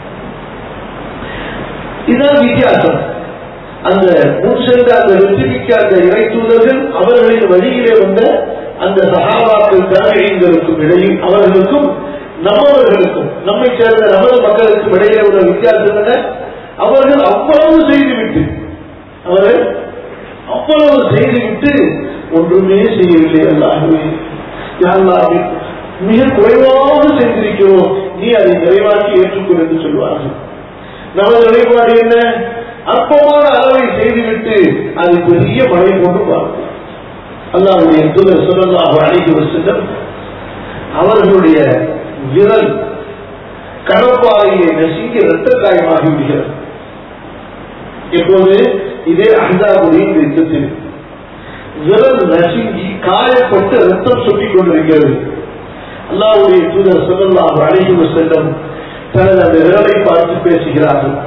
Speaker 2: இதுதான் வித்தியாசம் அந்த முன் சென்ற அந்த வெற்றிமிக்க அந்த இறை தூதர்கள் அவர்களின் வழியிலே வந்த அந்த சகாபாக்கள் தியாகிகளுக்கும் இடையில் அவர்களுக்கும் நம்மவர்களுக்கும் நம்மை சேர்ந்த நமது மக்களுக்கும் இடையே உள்ள வித்தியாசம் என்ன அவர்கள் அவ்வளவு செய்துவிட்டு அவர்கள் அவ்வளவு செய்துவிட்டு ஒன்றுமே செய்யவில்லை அல்லாகவே யாருலாவே மிக குறைவாக செய்திருக்கிறோம் நீ அதை நிறைவாக்கி ஏற்றுக்கொள் என்று சொல்வார்கள் நமது நிலைப்பாடு என்ன அற்பமான அளவை செய்துவிட்டு அது பெரிய மழை போன்று பார்க்கும் அல்லாவுடைய தூதர் சொல்லலாக அழைத்து செல்லும் அவர்களுடைய விரல் கடற்பாறையை நசுங்கி இரத்த காயமாகி விடுகிறது இப்போது இதே அஹாபுடைய இந்த யுத்தத்தில் விரல் நசுங்கி காயப்பட்டு ரத்தம் சுட்டிக் கொண்டிருக்கிறது அல்லாவுடைய தூதர் சொல்லலாம் அழைத்து செல்லும் தனது அந்த விரலை பார்த்து பேசுகிறார்கள்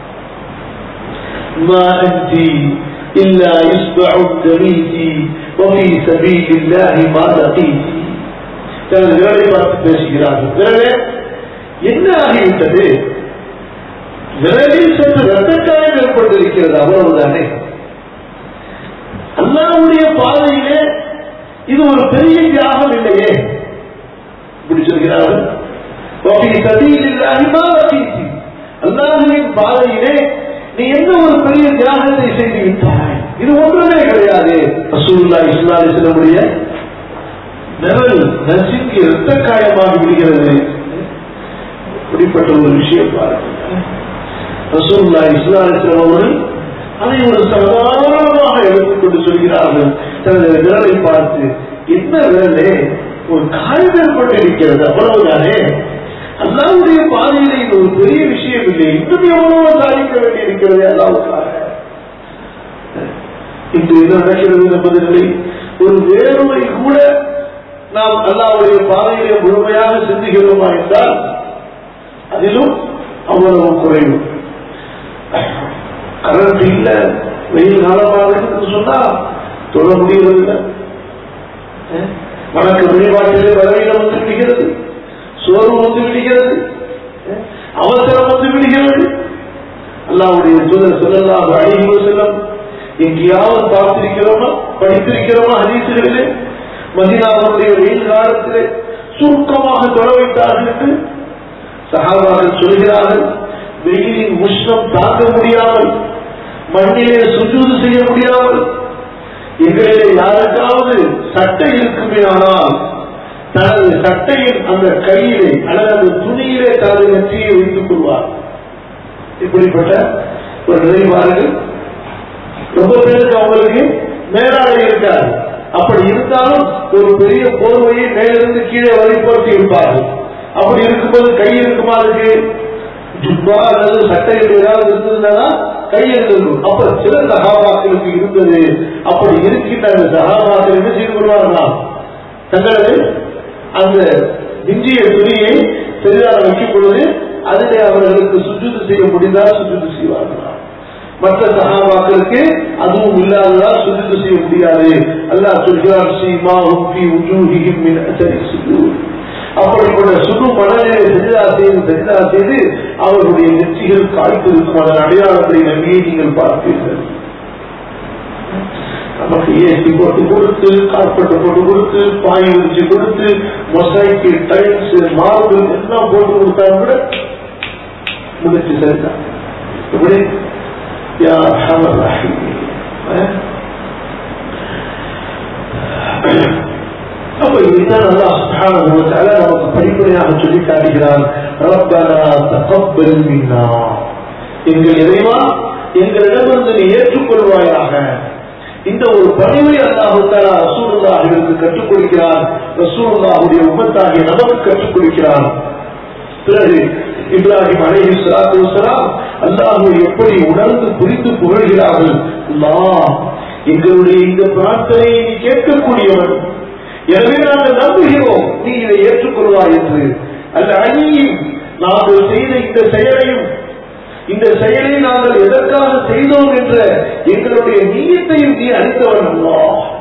Speaker 2: ما أنت إلا يسبع الدميت وفي سبيل الله ما لقيت தனது விரலை பார்த்து பேசுகிறார்கள் விரலே என்ன ஆகிவிட்டது விரலில் சற்று ரத்தக்காயம் ஏற்பட்டிருக்கிறது அவ்வளவுதானே அல்லாவுடைய பாதையிலே இது ஒரு பெரிய தியாகம் இல்லையே இப்படி சொல்கிறார்கள் அல்லாஹுவின் பாதையிலே நீ எந்த ஒரு பெரிய தியாகத்தை செய்து விட்டாய் இது ஒன்றுமே கிடையாது ரசூல்லா இஸ்லாலி செல்லமுடைய நிரல் நசுங்கி இரத்த காயமாகி விடுகிறது இப்படிப்பட்ட ஒரு விஷயம் பாருங்கள் ரசூல்லா இஸ்லாலிஸ்லாம் அவர்கள் அதை ஒரு சாதாரணமாக எடுத்துக்கொண்டு சொல்கிறார்கள் தனது விரலை பார்த்து என்ன விரலே ஒரு காயம் ஏற்பட்டிருக்கிறது அவ்வளவுதானே அல்லாவுடைய பாதையில இது ஒரு பெரிய விஷயம் இல்லை இன்னும் எவ்வளவு சாதிக்க வேண்டியிருக்கிறது அல்லாவுக்காக இன்று என்ன நடக்கிறது என்பதில்லை ஒரு வேறுவை கூட நாம் அல்லாவுடைய பாதையிலே முழுமையாக சிந்துகிறோமா என்றால் அதிலும் அவ்வளவு குறைவு கரண்ட் இல்ல வெயில் காலமாக இருக்குன்னு சொன்னா தொழ முடியறதில்லை வணக்க வழிபாட்டிலே வரவீனம் வந்து விடுகிறது சோர்வு வந்து விடுகிறது அவசரம் வந்து விடுகிறது அல்லாவுடைய தூதர் செல்லலாம் அழிவு செல்லம் எங்கேயாவது பார்த்திருக்கிறோமா படித்திருக்கிறோமா ஹதீசுகளிலே மதினாவுடைய வெயில் காலத்திலே சுருக்கமாக தொட வைத்தார்கள் என்று சகாபாக்கள் சொல்கிறார்கள் வெயிலின் உஷ்ணம் தாங்க முடியாமல் மண்ணிலே சுஜூது செய்ய முடியாமல் எங்களிலே யாருக்காவது சட்டை இருக்குமே ஆனால் தனது சட்டையின் அந்த கையிலே அல்லது அந்த துணியிலே தனது நெற்றியை வைத்துக் கொள்வார் இப்படிப்பட்ட ஒரு நிலைப்பாடுகள் ரொம்ப பேருக்கு அவங்களுக்கு மேலாடை இருக்காது அப்படி இருந்தாலும் ஒரு பெரிய போர்வையை மேலிருந்து கீழே வரை போட்டு இருப்பார்கள் அப்படி இருக்கும்போது கை இருக்குமா அதுக்கு ஜுப்பா அல்லது சட்டைகள் ஏதாவது இருந்ததுன்னா கையெழுந்திருக்கும் அப்ப சில சகாபாக்களுக்கு இருந்தது அப்படி இருக்கின்ற அந்த சகாபாக்கள் என்ன செய்து கொள்வார்களா தங்களது அந்த மிஞ்சிய துணியை பெரிதாக வைக்கும் பொழுது அதிலே அவர்களுக்கு சுற்றுது செய்ய முடிந்தால் சுற்றுது செய்வார்களா மற்ற சகாபாக்களுக்கு அதுவும் இல்லாததால் சுற்றுது செய்ய முடியாது அல்லாஹ் சொல்கிறார் சீமா உப்பி உஜூஹிஹிம் மின் அசரி சுஜூத் அப்படிப்பட்ட சுடு மணலை செஞ்சா செய்து செஞ்சா செய்து அவர்களுடைய நெற்றிகள் காய்த்திருக்கும் அதன் அடையாளத்தை நம்பியை நீங்கள் பார்ப்பீர்கள் நமக்கு ஏசி போட்டு கொடுத்து கார்பெட் போட்டு கொடுத்து பாய் விரிச்சு கொடுத்து மொசைக்கு டைல்ஸ் மார்பிள் எல்லாம் போட்டு கொடுத்தா கூட முடிச்சு சரிதான் இப்படி யா ஹமர் ரஹீம் அப்ப இதுதான் அல்லாஹ் சுப்ஹானஹு வ தஆலா நமக்கு படிப்படியாக சொல்லி காட்டுகிறான் ரப்பனா தகப்பல் மின்னா எங்கள் இறைவா எங்களிடமிருந்து நீ ஏற்றுக்கொள்வாயாக இந்த ஒரு பணிவை அல்லாஹு தாலா ரசூலுல்லாஹிற்கு கற்றுக் கொடுக்கிறான் ரசூலுல்லாஹுடைய உம்மத்தாகிய நமக்கு கற்றுக் கொடுக்கிறான் பிறகு இப்ராஹிம் அலைஹி ஸலாத்து வஸலாம் அல்லாஹ்வை எப்படி உணர்ந்து புரிந்து புகழ்கிறார்கள் அல்லாஹ் எங்களுடைய இந்த பிரார்த்தனையை நீ கேட்கக்கூடியவன் எனவே நாங்கள் நம்புகிறோம் நீ இதை ஏற்றுக்கொள்வாய் என்று அல்ல அணியும் நாங்கள் செய்த இந்த செயலையும் இந்த செயலை நாங்கள் எதற்காக செய்தோம் என்ற எங்களுடைய நீயத்தையும் நீ அளித்தவன் அல்லா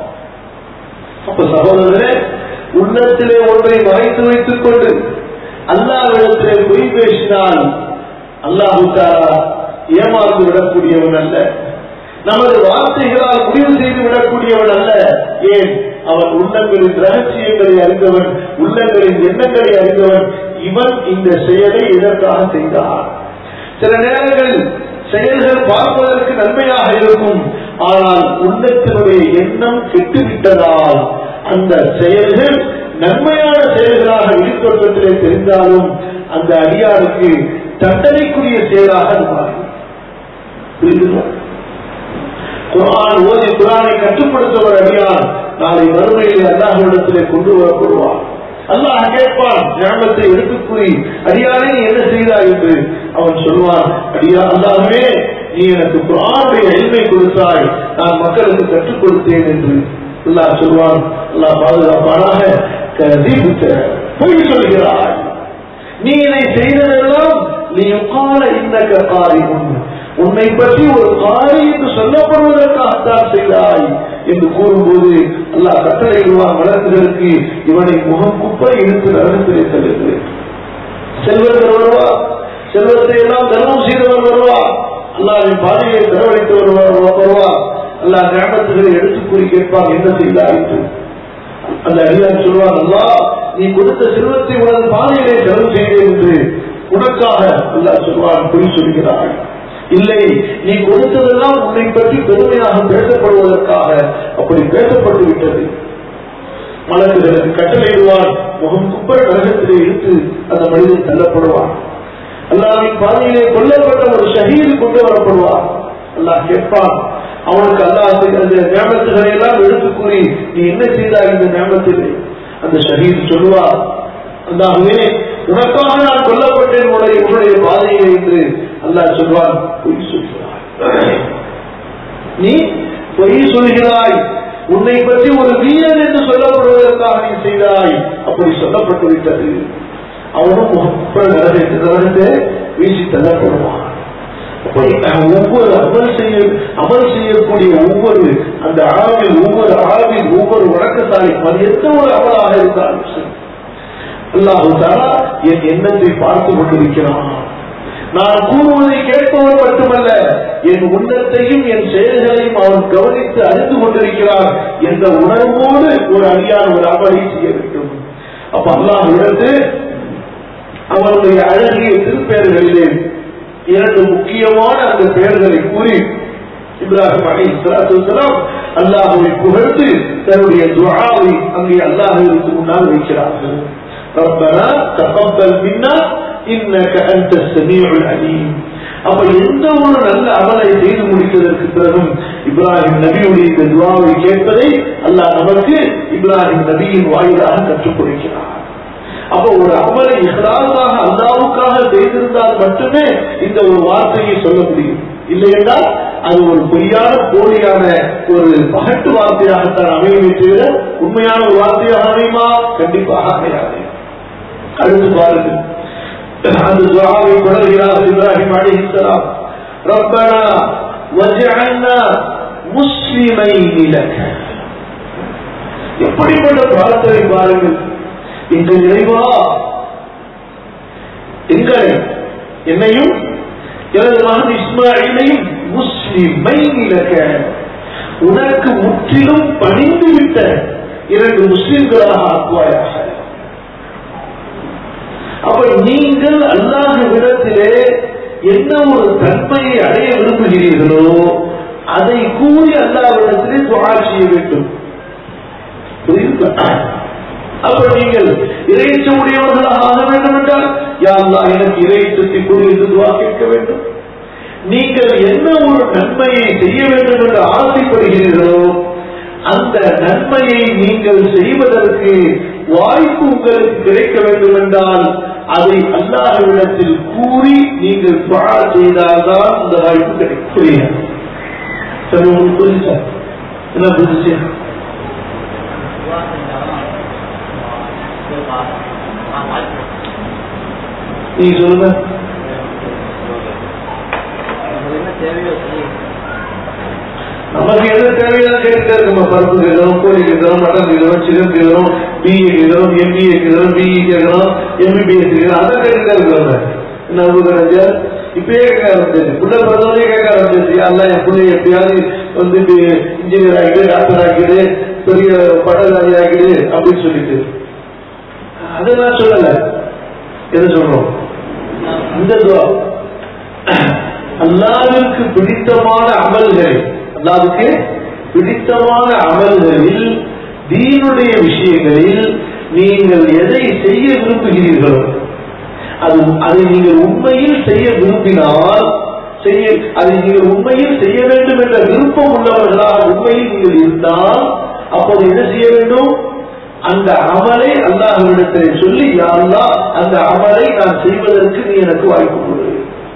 Speaker 2: அப்ப சகோதரரே உள்ளத்திலே ஒன்றை மறைத்து வைத்துக் கொண்டு அல்லாவிடத்திலே பொய் பேசினால் அல்லாஹுக்காரா ஏமாந்து விடக்கூடியவன் அல்ல நமது வார்த்தைகளால் முடிவு செய்து விடக்கூடியவன் அல்ல ஏன் அவன் உள்ளங்களின் ரகசியங்களை அறிந்தவன் உள்ளங்களின் எண்ணங்களை அறிந்தவன் இவன் இந்த செயலை எதற்காக செய்தான் சில நேரங்களில் செயல்கள் பார்ப்பதற்கு நன்மையாக இருக்கும் ஆனால் உள்ளத்தினுடைய எண்ணம் கெட்டுவிட்டதால் அந்த செயல்கள் நன்மையான செயல்களாக வெளித்தோற்றத்திலே தெரிந்தாலும் அந்த அடியாருக்கு தண்டனைக்குரிய செயலாக அது மாறும் புரியுதுங்களா குரான் ஓதி குரானை கட்டுப்படுத்தவர் அடியான் நாளை மறுமையிலே அல்லாஹிடத்திலே கொண்டு வரப்படுவான் அல்லாஹ் கேட்பான் ஞானத்தை எடுத்து கூறி அடியானே நீ என்ன செய்தாய் என்று அவன் சொல்வான் அடியா அல்லாஹ்வே நீ எனக்கு குரானுடைய எளிமை கொடுத்தாய் நான் மக்களுக்கு கற்றுக் கொடுத்தேன் என்று அல்லாஹ் சொல்வான் அல்லாஹ் பாதுகாப்பானாக கதிபித்த பொய் சொல்கிறாய் நீ இதை செய்ததெல்லாம் நீ உட்கார இந்த காரி உன்னை பற்றி ஒரு காரி என்று சொல்லப்படுவதற்காகத்தான் செய்தாய் என்று கூறும்போது அல்லாஹ் கட்டளையிடுவான் வழக்குகளுக்கு இவனை முகம் குப்பை இழுத்து நரகத்திலே செல்லுது செல்வர்கள் வருவா செல்வத்தை எல்லாம் தர்மம் செய்தவர் வருவா அல்லாவின் பாதையை செலவழித்தவர் வருவா அல்லாஹ் கிராமத்துகளை எடுத்து கூறி கேட்பான் என்ன செய்தாய் என்று அந்த அடியான் சொல்வான் அல்லா நீ கொடுத்த செல்வத்தை உனது பாதையிலே செலவு செய்தேன் என்று உனக்காக அல்லாஹ் சொல்வான் பொய் சொல்கிறாய் இல்லை நீ கொடுத்ததெல்லாம் உன்னை பற்றி பெருமையாக பேசப்படுவதற்காக அப்படி பேசப்பட்டு விட்டது மலக்குகளுக்கு கட்டளையிடுவான் முகம் குப்பை நரகத்திலே இழுத்து அந்த மனிதன் தள்ளப்படுவான் அல்லாவின் பாதையிலே கொல்லப்பட்ட ஒரு ஷஹீது கொண்டு வரப்படுவான் அல்லாஹ் கேட்பான் அவனுக்கு அல்லாஹ் அந்த ஞாபகத்துகளை எல்லாம் எடுத்து கூறி நீ என்ன செய்தாய் இந்த ஞாபகத்திலே அந்த ஷஹீத் சொல்லுவார் அல்லாஹுவே உனக்காக நான் கொல்லப்பட்டேன் உன்னுடைய உன்னுடைய பாதையிலே என்று அல்லாஹ் சொல்வான் பொய் சொல்கிறாய் நீ பொய் சொல்கிறாய் உன்னை பற்றி ஒரு வீரன் என்று சொல்லப்படுவதற்காக நீ செய்தாய் அப்படி சொல்லப்பட்டு விட்டது அவனும் நரகத்தை வீசி தள்ளப்படுவான் அப்படி ஒவ்வொரு அமல் செய்ய அமல் செய்யக்கூடிய ஒவ்வொரு அந்த ஆவின் ஒவ்வொரு ஆவின் ஒவ்வொரு வழக்கத்தாலையும் அது எந்த ஒரு அமலாக இருந்தாலும் சரி அல்லாஹு தாரா என் எண்ணத்தை பார்த்து கொண்டிருக்கிறான் நான் கூறுவதை கேட்பவர் மட்டுமல்ல என் உன்னத்தையும் என் செயல்களையும் அவன் கவனித்து அறிந்து கொண்டிருக்கிறார் என்ற உணர்வோடு ஒரு அடியான் ஒரு அமலை செய்ய வேண்டும் அப்ப அல்லாஹ் இடத்து அவனுடைய அழகிய திருப்பெயர்களிலே இரண்டு முக்கியமான அந்த பெயர்களை கூறி இப்ராஹிம் அலி சலாத்துலாம் அல்லாஹுவை புகழ்ந்து தன்னுடைய துவாவை அங்கே அல்லாஹுக்கு முன்னால் வைக்கிறார்கள் ربنا تقبل منا انك انت السميع العليم அப்ப எந்த ஒரு நல்ல அமலை செய்து முடித்ததற்கு பிறகும் இப்ராஹிம் நபியுடைய இந்த துவாவை கேட்பதை அல்லாஹ் நமக்கு இப்ராஹிம் நபியின் வாயிலாக கற்றுக் கொடுக்கிறார் அப்போ ஒரு அமலை இஹ்லாஸாக அல்லாவுக்காக செய்திருந்தால் மட்டுமே இந்த ஒரு வார்த்தையை சொல்ல முடியும் இல்லை என்றால் அது ஒரு பொய்யான போலியான ஒரு பகட்டு வார்த்தையாகத்தான் அமையுமே தவிர உண்மையான ஒரு வார்த்தையாக அமையுமா கண்டிப்பாக அமையாது அடுத்து பாருங்கள் அந்த துவாவை தொடர்கிறார் இப்ராஹிம் அலிஹிஸ்ஸலாம் ரப்பனா வஜ்அல்னா முஸ்லிமைன் லக எப்படிப்பட்ட பிரார்த்தனை பாருங்கள் இந்த இறைவா எங்களை என்னையும் எனது மகன் இஸ்மாயிலையும் முஸ்லிமை இலக்க உனக்கு முற்றிலும் பணிந்து விட்ட இரண்டு முஸ்லிம்களாக ஆக்குவாயாக அப்ப நீங்கள் அல்லாஹ்விடத்திலே என்ன ஒரு தன்மையை அடைய விரும்புகிறீர்களோ அதை கூறி அல்லாஹ்விடத்திலே துவா செய்ய வேண்டும் புரியுதா? அப்ப நீங்கள் இறைச்ச உடையவர்களாக ஆக வேண்டும் என்றால் யாருலா எனக்கு இறைச்சத்தை கூறி என்று துவா கேட்க வேண்டும் நீங்கள் என்ன ஒரு நன்மையை செய்ய வேண்டும் என்று ஆசைப்படுகிறீர்களோ அந்த நன்மையை நீங்கள் செய்வதற்கு வாய்ப்பு உங்களுக்கு கிடைக்க வேண்டும் என்றால் அதை அல்லாஹ்விடத்தில் கூறி நீங்கள் துவா செய்தால்தான் அந்த வாய்ப்பு கிடைக்கும் புரியுது சரி உங்களுக்கு புரிஞ்சா என்ன புரிஞ்சு நீங்க சொல்லுங்க நமக்கு எது தேவையான கேட்டுட்டே இருக்கோம் பருப்பு கேட்கிறோம் கோழி கேட்கிறோம் மட்டன் கேட்கிறோம் சிக்கன் கேட்கிறோம் பிஏ கேட்கிறோம் எம்பிஏ கேட்கிறோம் பிஇ கேட்கிறோம் எம்பிபிஎஸ் கேட்கிறோம் அதான் கேட்டுட்டே இருக்கிறோம் என்ன உங்களுக்கு இப்பயே கேட்க ஆரம்பிச்சிருச்சு புள்ள பிறந்தவனே கேட்க ஆரம்பிச்சிருச்சு அல்ல என் பிள்ளை எப்படியாவது வந்து இன்ஜினியர் ஆகிடு டாக்டர் ஆகிடு பெரிய பட்டதாரி ஆகிடு அப்படின்னு சொல்லிட்டு அதை நான் சொல்லல எது சொல்றோம் இந்த துவா அல்லாவிற்கு பிடித்தமான அமல்கள் அல்லாவுக்கு பிடித்தமான அமல்களில் தீனுடைய விஷயங்களில் நீங்கள் எதை செய்ய விரும்புகிறீர்களோ அது அதை நீங்கள் உண்மையில் செய்ய விரும்பினால் செய்ய அதை நீங்கள் உண்மையில் செய்ய வேண்டும் என்ற விருப்பம் உள்ளவர்களாக உண்மையில் நீங்கள் இருந்தால் அப்போது என்ன செய்ய வேண்டும் அந்த அமலை அல்லாஹ்விடத்தில் சொல்லி யாருலா அந்த அமலை நான் செய்வதற்கு நீ எனக்கு வாய்ப்பு கொடு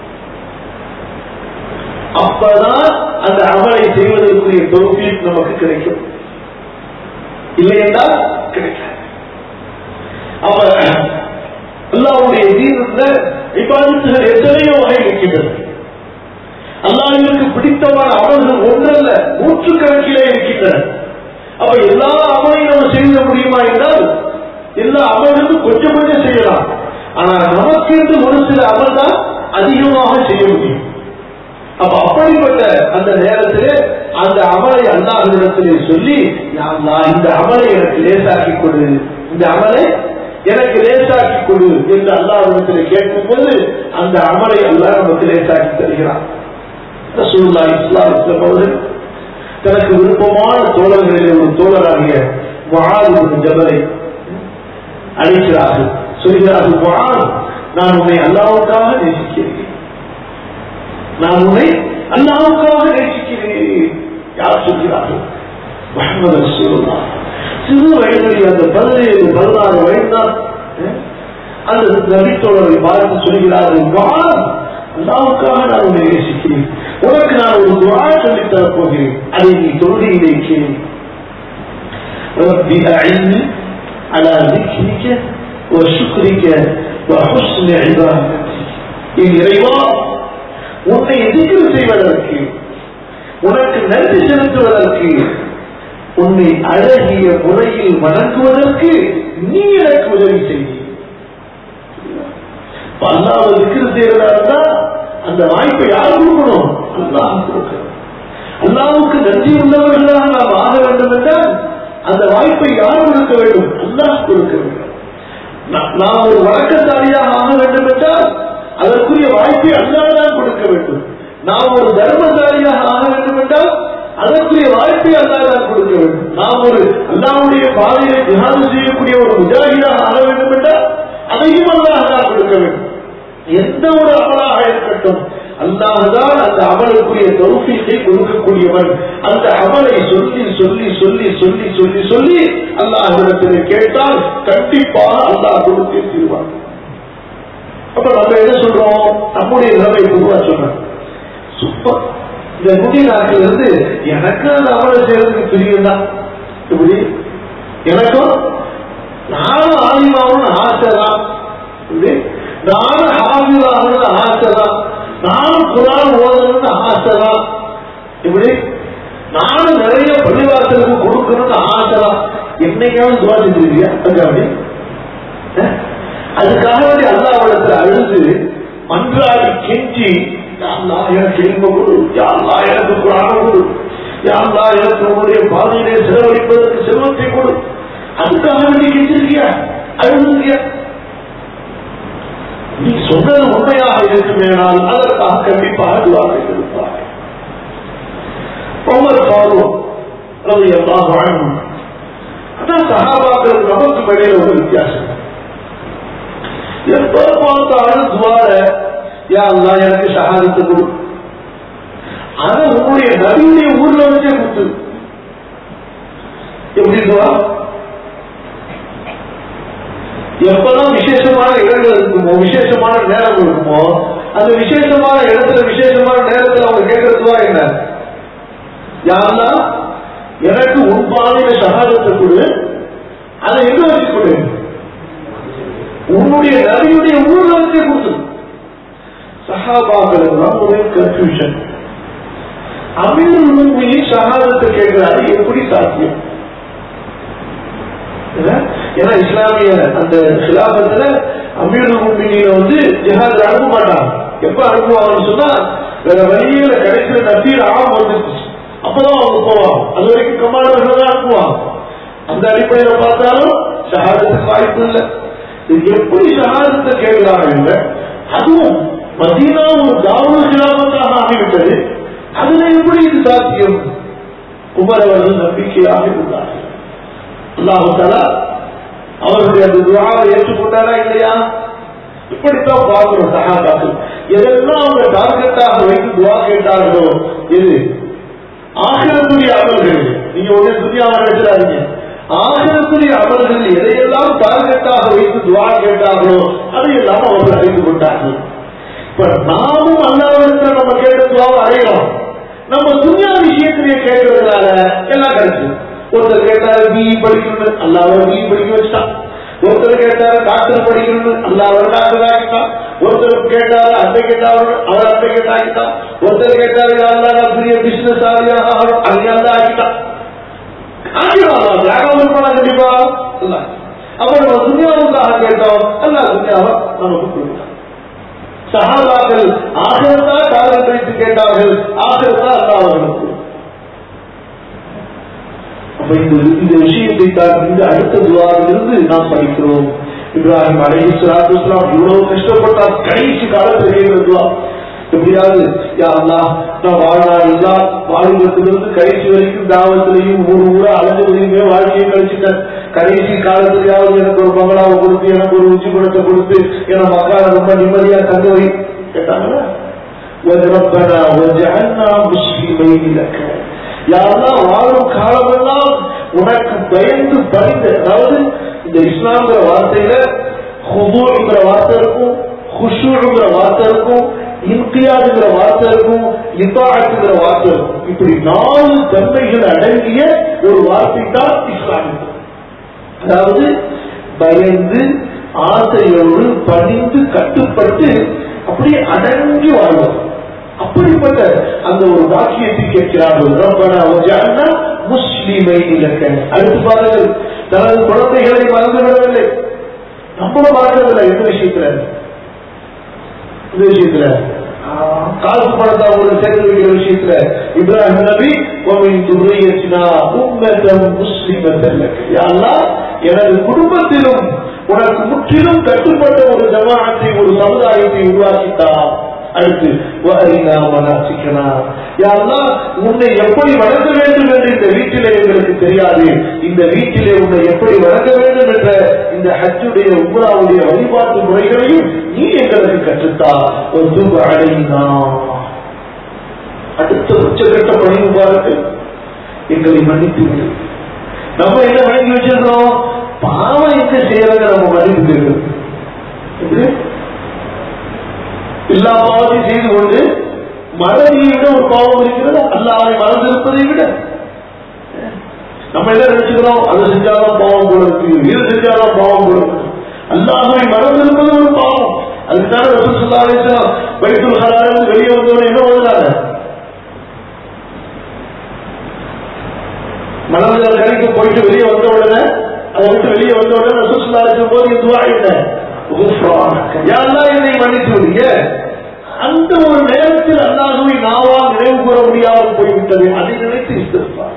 Speaker 2: அப்பதான் அந்த அமலை செய்வதற்குரிய தோல்வியில் நமக்கு கிடைக்கும் இல்லை என்றால் கிடைக்காது அப்ப அல்லாவுடைய தீனத்துல இப்பாதத்துகள் எத்தனையோ வகை இருக்கின்றது அல்லாஹ்விற்கு பிடித்தமான அமல்கள் ஒன்றல்ல நூற்றுக்கணக்கிலே இருக்கின்றன அப்ப எல்லா அமலையும் நம்ம செய்ய முடியுமா என்றால் எல்லா அமல்களும் கொஞ்சம் கொஞ்சம் செய்யலாம் ஆனா நமக்கு என்று ஒரு சில அமல் தான் அதிகமாக செய்ய முடியும் அப்ப அப்படிப்பட்ட அந்த நேரத்திலே அந்த அமலை அல்லாஹிடத்திலே சொல்லி "யா இந்த அமலை எனக்கு லேசாக்கி கொடு இந்த அமலை எனக்கு லேசாக்கி கொடு என்று அல்லாஹிடத்தில் கேட்கும் போது அந்த அமலை அல்லாஹ் நமக்கு லேசாக்கி தருகிறான் ரசூலுல்லாஹி ஸல்லல்லாஹு அலைஹி வஸல்லம் அவர்கள் தனக்கு விருப்பமான தோழர்களிலே ஒரு தோழராகிய முஆது ஜபலை அழைக்கிறார்கள் சொல்கிறார்கள் முஆத் நான் உன்னை அல்லாவுக்காக நேசிக்கிறேன் நான் உன்னை அல்லாவுக்காக நேசிக்கிறேன் யார் சொல்கிறார்கள் முகமது ரசூலுல்லா சிறு வயதில் அந்த பதினேழு பதினாறு வயதுதான் அந்த நபித்தோழரை பார்த்து சொல்கிறார்கள் முஆத் அல்லாவுக்காக நான் உன்னை நேசிக்கிறேன் உனக்கு நான் ஒரு துவா சொல்லித் தரப் போகிறேன் அதை நீ தொழுகையிலே கேள் ربي أعني على ذكرك وشكرك وحسن عبادتك என் இறைவா உன்னை எதிர்ப்பு செய்வதற்கு உனக்கு நன்றி செலுத்துவதற்கு உன்னை அழகிய முறையில் வணங்குவதற்கு நீ எனக்கு உதவி செய்தி அல்லாவை விக்கிர செய்யறதா இருந்தா அந்த வாய்ப்பை யார் கொடுக்கணும் அல்லாஹ் கொடுக்கணும் அல்லாவுக்கு நன்றி உள்ளவர்களாக நாம் ஆக வேண்டும் என்றால் அந்த வாய்ப்பை யார் கொடுக்க வேண்டும் அல்லாஹ் கொடுக்க வேண்டும் நா- நாம் ஒரு வழக்கத்தாரியாக ஆக வேண்டும் என்றால் அதற்குரிய வாய்ப்பை அல்லாஹ் தான் கொடுக்க வேண்டும் நாம் ஒரு தர்மசாலியாக ஆக வேண்டும் என்றால் அதற்குரிய வாய்ப்பை அல்லாஹ் தான் கொடுக்க வேண்டும் நாம் ஒரு அல்லாவுடைய பாதையை தியானம் செய்யக்கூடிய ஒரு முஜாகிதாக ஆக வேண்டும் என்றால் அதையும் அல்லாஹ் தான் கொடுக்க வேண்டும் எந்த ஒரு அமலாக இருக்கட்டும் அல்லாஹ்தான் அந்த அமலுக்குரிய தௌஃபீக்கை கொடுக்கக்கூடியவன் அந்த அமலை சொல்லி சொல்லி சொல்லி சொல்லி சொல்லி சொல்லி அல்லாஹ்விடத்தில் கேட்டால் கண்டிப்பாக அல்லாஹ் கொடுத்தே தீர்வான் அப்ப நம்ம என்ன சொல்றோம் நம்முடைய நிலைமை பொதுவா சொல்றோம் சூப்பர் இந்த முடி நாட்டில இருந்து எனக்கு அந்த அமலை செய்யறதுக்கு பிரியம் தான் இப்படி எனக்கும் நானும் ஆலிமாவும் ஆசை தான் இப்படி நானும் ஹாஃபிஸ் ஆகணும்னு ஆசை தான் நானும் குரான் ஓதணும்னு ஆசை தான் இப்படி நானும் நிறைய பள்ளிவாசலுக்கு கொடுக்கணும்னு ஆசை தான் என்னைக்காவது துவா செஞ்சிருக்கியா அதுக்காக அஹ்? அதுக்காக வேண்டி அல்லாவிடத்துல அழுது மன்றாடி கெஞ்சி யா அல்லாஹ் எனக்கு இன்ப கொடு யா அல்லாஹ் எனக்கு குரான கொடு யா அல்லாஹ் எனக்கு உன்னுடைய பாதையிலே செலவழிப்பதற்கு செல்வத்தை கொடு அதுக்காக வேண்டி கெஞ்சிருக்கியா அழுதுறியா நீ சொன்னது உண்மையாக இருக்குமேனால் அதற்காக கண்டிப்பாக துவாரை கொடுப்பார் ஒவ்வொரு பாவம் அது எல்லா வாழும் அதான் சகாபாக்கள் நமக்கு இடையில ஒரு வித்தியாசம் எப்ப பார்த்தாலும் துவார யா அல்லா எனக்கு ஷஹாதத்தை கொடு ஆனா உன்னுடைய நபியுடைய ஊர்ல வச்சே கொடுத்து எப்படி துவா எப்பதான் விசேஷமான இடங்கள் இருக்குமோ விசேஷமான நேரம் இருக்குமோ அந்த விசேஷமான இடத்துல விசேஷமான நேரத்துல அவங்க கேட்கறதுவா என்ன யாருன்னா எனக்கு உன் பாதையில சகாதத்தை கொடு அதை எங்க வச்சு கொடு உன்னுடைய நபியுடைய ஊர்ல வச்சே கொடுத்து சஹாபாக்கள் எல்லாம் ஒரே கன்ஃபியூஷன் அமீர் உண்மையை சகாதத்தை கேட்கிறாரு எப்படி சாத்தியம் ஏன்னா இஸ்லாமிய அந்த சிலாபத்துல அமீர் உண்மையில வந்து ஜிஹாத் அனுப்ப மாட்டாங்க எப்ப அனுப்புவாங்கன்னு சொன்னா வேற வழியில கிடைக்கிற நசீர் ஆம் வந்துச்சு அப்பதான் அவங்க போவாங்க அது வரைக்கும் கமாண்டர் தான் அனுப்புவாங்க அந்த அடிப்படையில பார்த்தாலும் ஷஹாதத்துக்கு வாய்ப்பு இல்லை இது எப்படி ஷஹாதத்தை கேட்கிறாங்க அதுவும் மதீனா ஒரு தாவூல் கிராமத்தாக ஆகிவிட்டது அதுல எப்படி இது சாத்தியம் உமர் அவர்கள் நம்பிக்கையாக உள்ளார்கள் அல்லாஹாலா அவருடைய அந்த துவாவை ஏற்றுக்கொண்டாரா இல்லையா இப்படித்தான் பார்க்கிறோம் சகாபாக்கள் எதெல்லாம் அவங்க டார்கெட்டாக வைத்து துவா கேட்டார்களோ எது ஆகிரத்துடைய அமல்கள் நீங்க உடனே துணியாவை நினைச்சிடாதீங்க ஆகிரத்துடைய அமல்கள் எதையெல்லாம் டார்கெட்டாக வைத்து துவா கேட்டார்களோ அதையெல்லாம் அவர்கள் அறிந்து கொண்டார்கள் இப்ப நாமும் அல்லாவிடத்தில் நம்ம கேட்ட துவாவை அடையலாம் நம்ம துணியா விஷயத்திலேயே கேட்கறதுனால எல்லாம் கிடைச்சு ஒருத்தர் கேட்டாரு பிஇ படிக்கணும்னு அல்லாவை பிஇ படிக்க வச்சுட்டான் ஒருத்தர் கேட்டாரு டாக்டர் படிக்கணும்னு அல்லாவை டாக்டர் ஆக்கிட்டான் ஒருத்தர் கேட்டாரு அட்வொகேட் ஆகணும் அவர் அட்வொகேட் ஆக்கிட்டான் ஒருத்தர் கேட்டாரு அல்லா நான் பெரிய பிசினஸ் ஆகியாக ஆகணும் அதையால ஆக்கிட்டான் ஆக்கிடுவாங்க யாராவது இருப்பாங்க கண்டிப்பா இல்ல அப்ப நம்ம துணியாவுக்காக கேட்டோம் அல்லா துணியாவை நமக்கு கொடுத்தான் சகாபாக்கள் ஆகிரத்தா காலம் கழித்து கேட்டார்கள் ஆகிரத்தா அல்லா அவர்களுக்கு அப்ப இந்த இந்த விஷயத்தை தான் இந்த அடுத்த துவாரிலிருந்து நாம் படிக்கிறோம் இப்ராஹிம் அலி சலாத்து இஸ்லாம் இவ்வளவு கஷ்டப்பட்டால் கடைசி காலத்தில் கேட்கிற துவா எப்படியாவது யா அல்லா நான் வாழ்நாள் எல்லா வாலிபத்திலிருந்து கடைசி வரைக்கும் தாவத்திலையும் ஊர் ஊரா அலைஞ்சதையுமே வாழ்க்கையை கழிச்சுட்டேன் கடைசி காலத்திலேயாவது எனக்கு ஒரு பங்களாவை கொடுத்து எனக்கு ஒரு உச்சி குடத்தை கொடுத்து என மக்களை ரொம்ப நிம்மதியா தங்க வை கேட்டாங்களா ربنا وجعلنا مسلمين لك யாரெல்லாம் வாழும் காலமெல்லாம் உனக்கு பயந்து பயந்து அதாவது இந்த இஸ்லாம்ங்கிற வார்த்தையில ஹுதூங்கிற வார்த்தை இருக்கும் ஹுஷூங்கிற வார்த்தை இருக்கும் இன்கியாதுங்கிற வார்த்தை இருக்கும் இப்பாத்துங்கிற வார்த்தை இருக்கும் இப்படி நாலு தன்மைகள் அடங்கிய ஒரு வார்த்தை தான் இஸ்லாமியம் அதாவது பயந்து ஆசையோடு பணிந்து கட்டுப்பட்டு அப்படியே அடங்கி வாழ்வோம் அப்படிப்பட்ட அந்த ஒரு வாக்கியத்தை கேட்கிறார்கள் ரப்பனா வஜஅல்னா முஸ்லிமைன் லக்க அடுத்து பாருங்கள் தனது குழந்தைகளை மறந்துவிடவில்லை நம்மளும் மறக்கவில்லை எந்த விஷயத்துல இந்த விஷயத்துல காசு பணத்தை அவங்களுக்கு சேர்த்து வைக்கிற விஷயத்துல இப்ராஹிம் நபி உமின் துரியத்தினா உம்மதம் முஸ்லிமத்தல் யாரெல்லாம் எனது குடும்பத்திலும் உனக்கு முற்றிலும் கட்டுப்பட்ட ஒரு ஜமாத்தை ஒரு சமுதாயத்தை உருவாக்கித்தான் அடுத்து வஅரினா மனாசிக்கனா யா அல்லாஹ் உன்னை எப்படி வணங்க வேண்டும் என்று இந்த வீட்டிலே எங்களுக்கு தெரியாது இந்த வீட்டிலே உன்னை எப்படி வணங்க வேண்டும் என்ற இந்த ஹஜ்ஜுடைய உம்ராவுடைய வழிபாட்டு முறைகளையும் நீ எங்களுக்கு கற்றுத்தா ஒரு அடையினா அடுத்த உச்சகட்ட பணிவு பாருங்கள் எங்களை மன்னித்து விடு நம்ம என்ன வழங்கி வச்சிருக்கோம் பாவம் எங்க செய்யறத நம்ம மன்னிப்பு கேட்கிறோம் எப்படி? எல்லா பாவத்தையும் செய்து கொண்டு மறதியை விட ஒரு பாவம் இருக்கிறது அல்லாவை மறந்திருப்பதை விட நம்ம என்ன நினைச்சுக்கிறோம் அது செஞ்சாலும் பாவம் போல இருக்கு இது செஞ்சாலும் பாவம் போல இருக்கு அல்லாஹை மறந்திருப்பது ஒரு பாவம் அதுக்கான ரசூல் ஸல்லல்லாஹு அலைஹி வஸல்லம் பைத்துல் ஹராமில் வெளியே வந்தவன என்ன ஓதுறாங்க மனதில் கடைக்கு போயிட்டு வெளியே வந்த உடனே அதை விட்டு வெளியே வந்த உடனே ரசூல் ஸல்லல்லாஹு அலைஹி வஸல்லம் போது துவா என்ன குஃப்ரானக யா அல்லாஹ் என்னை மன்னித்து விடுங்க அந்த ஒரு நேரத்தில் அல்லாஹுவை நாவால் நினைவு கூற முடியாமல் போய்விட்டது அதை நினைத்து இஸ்திஃபார்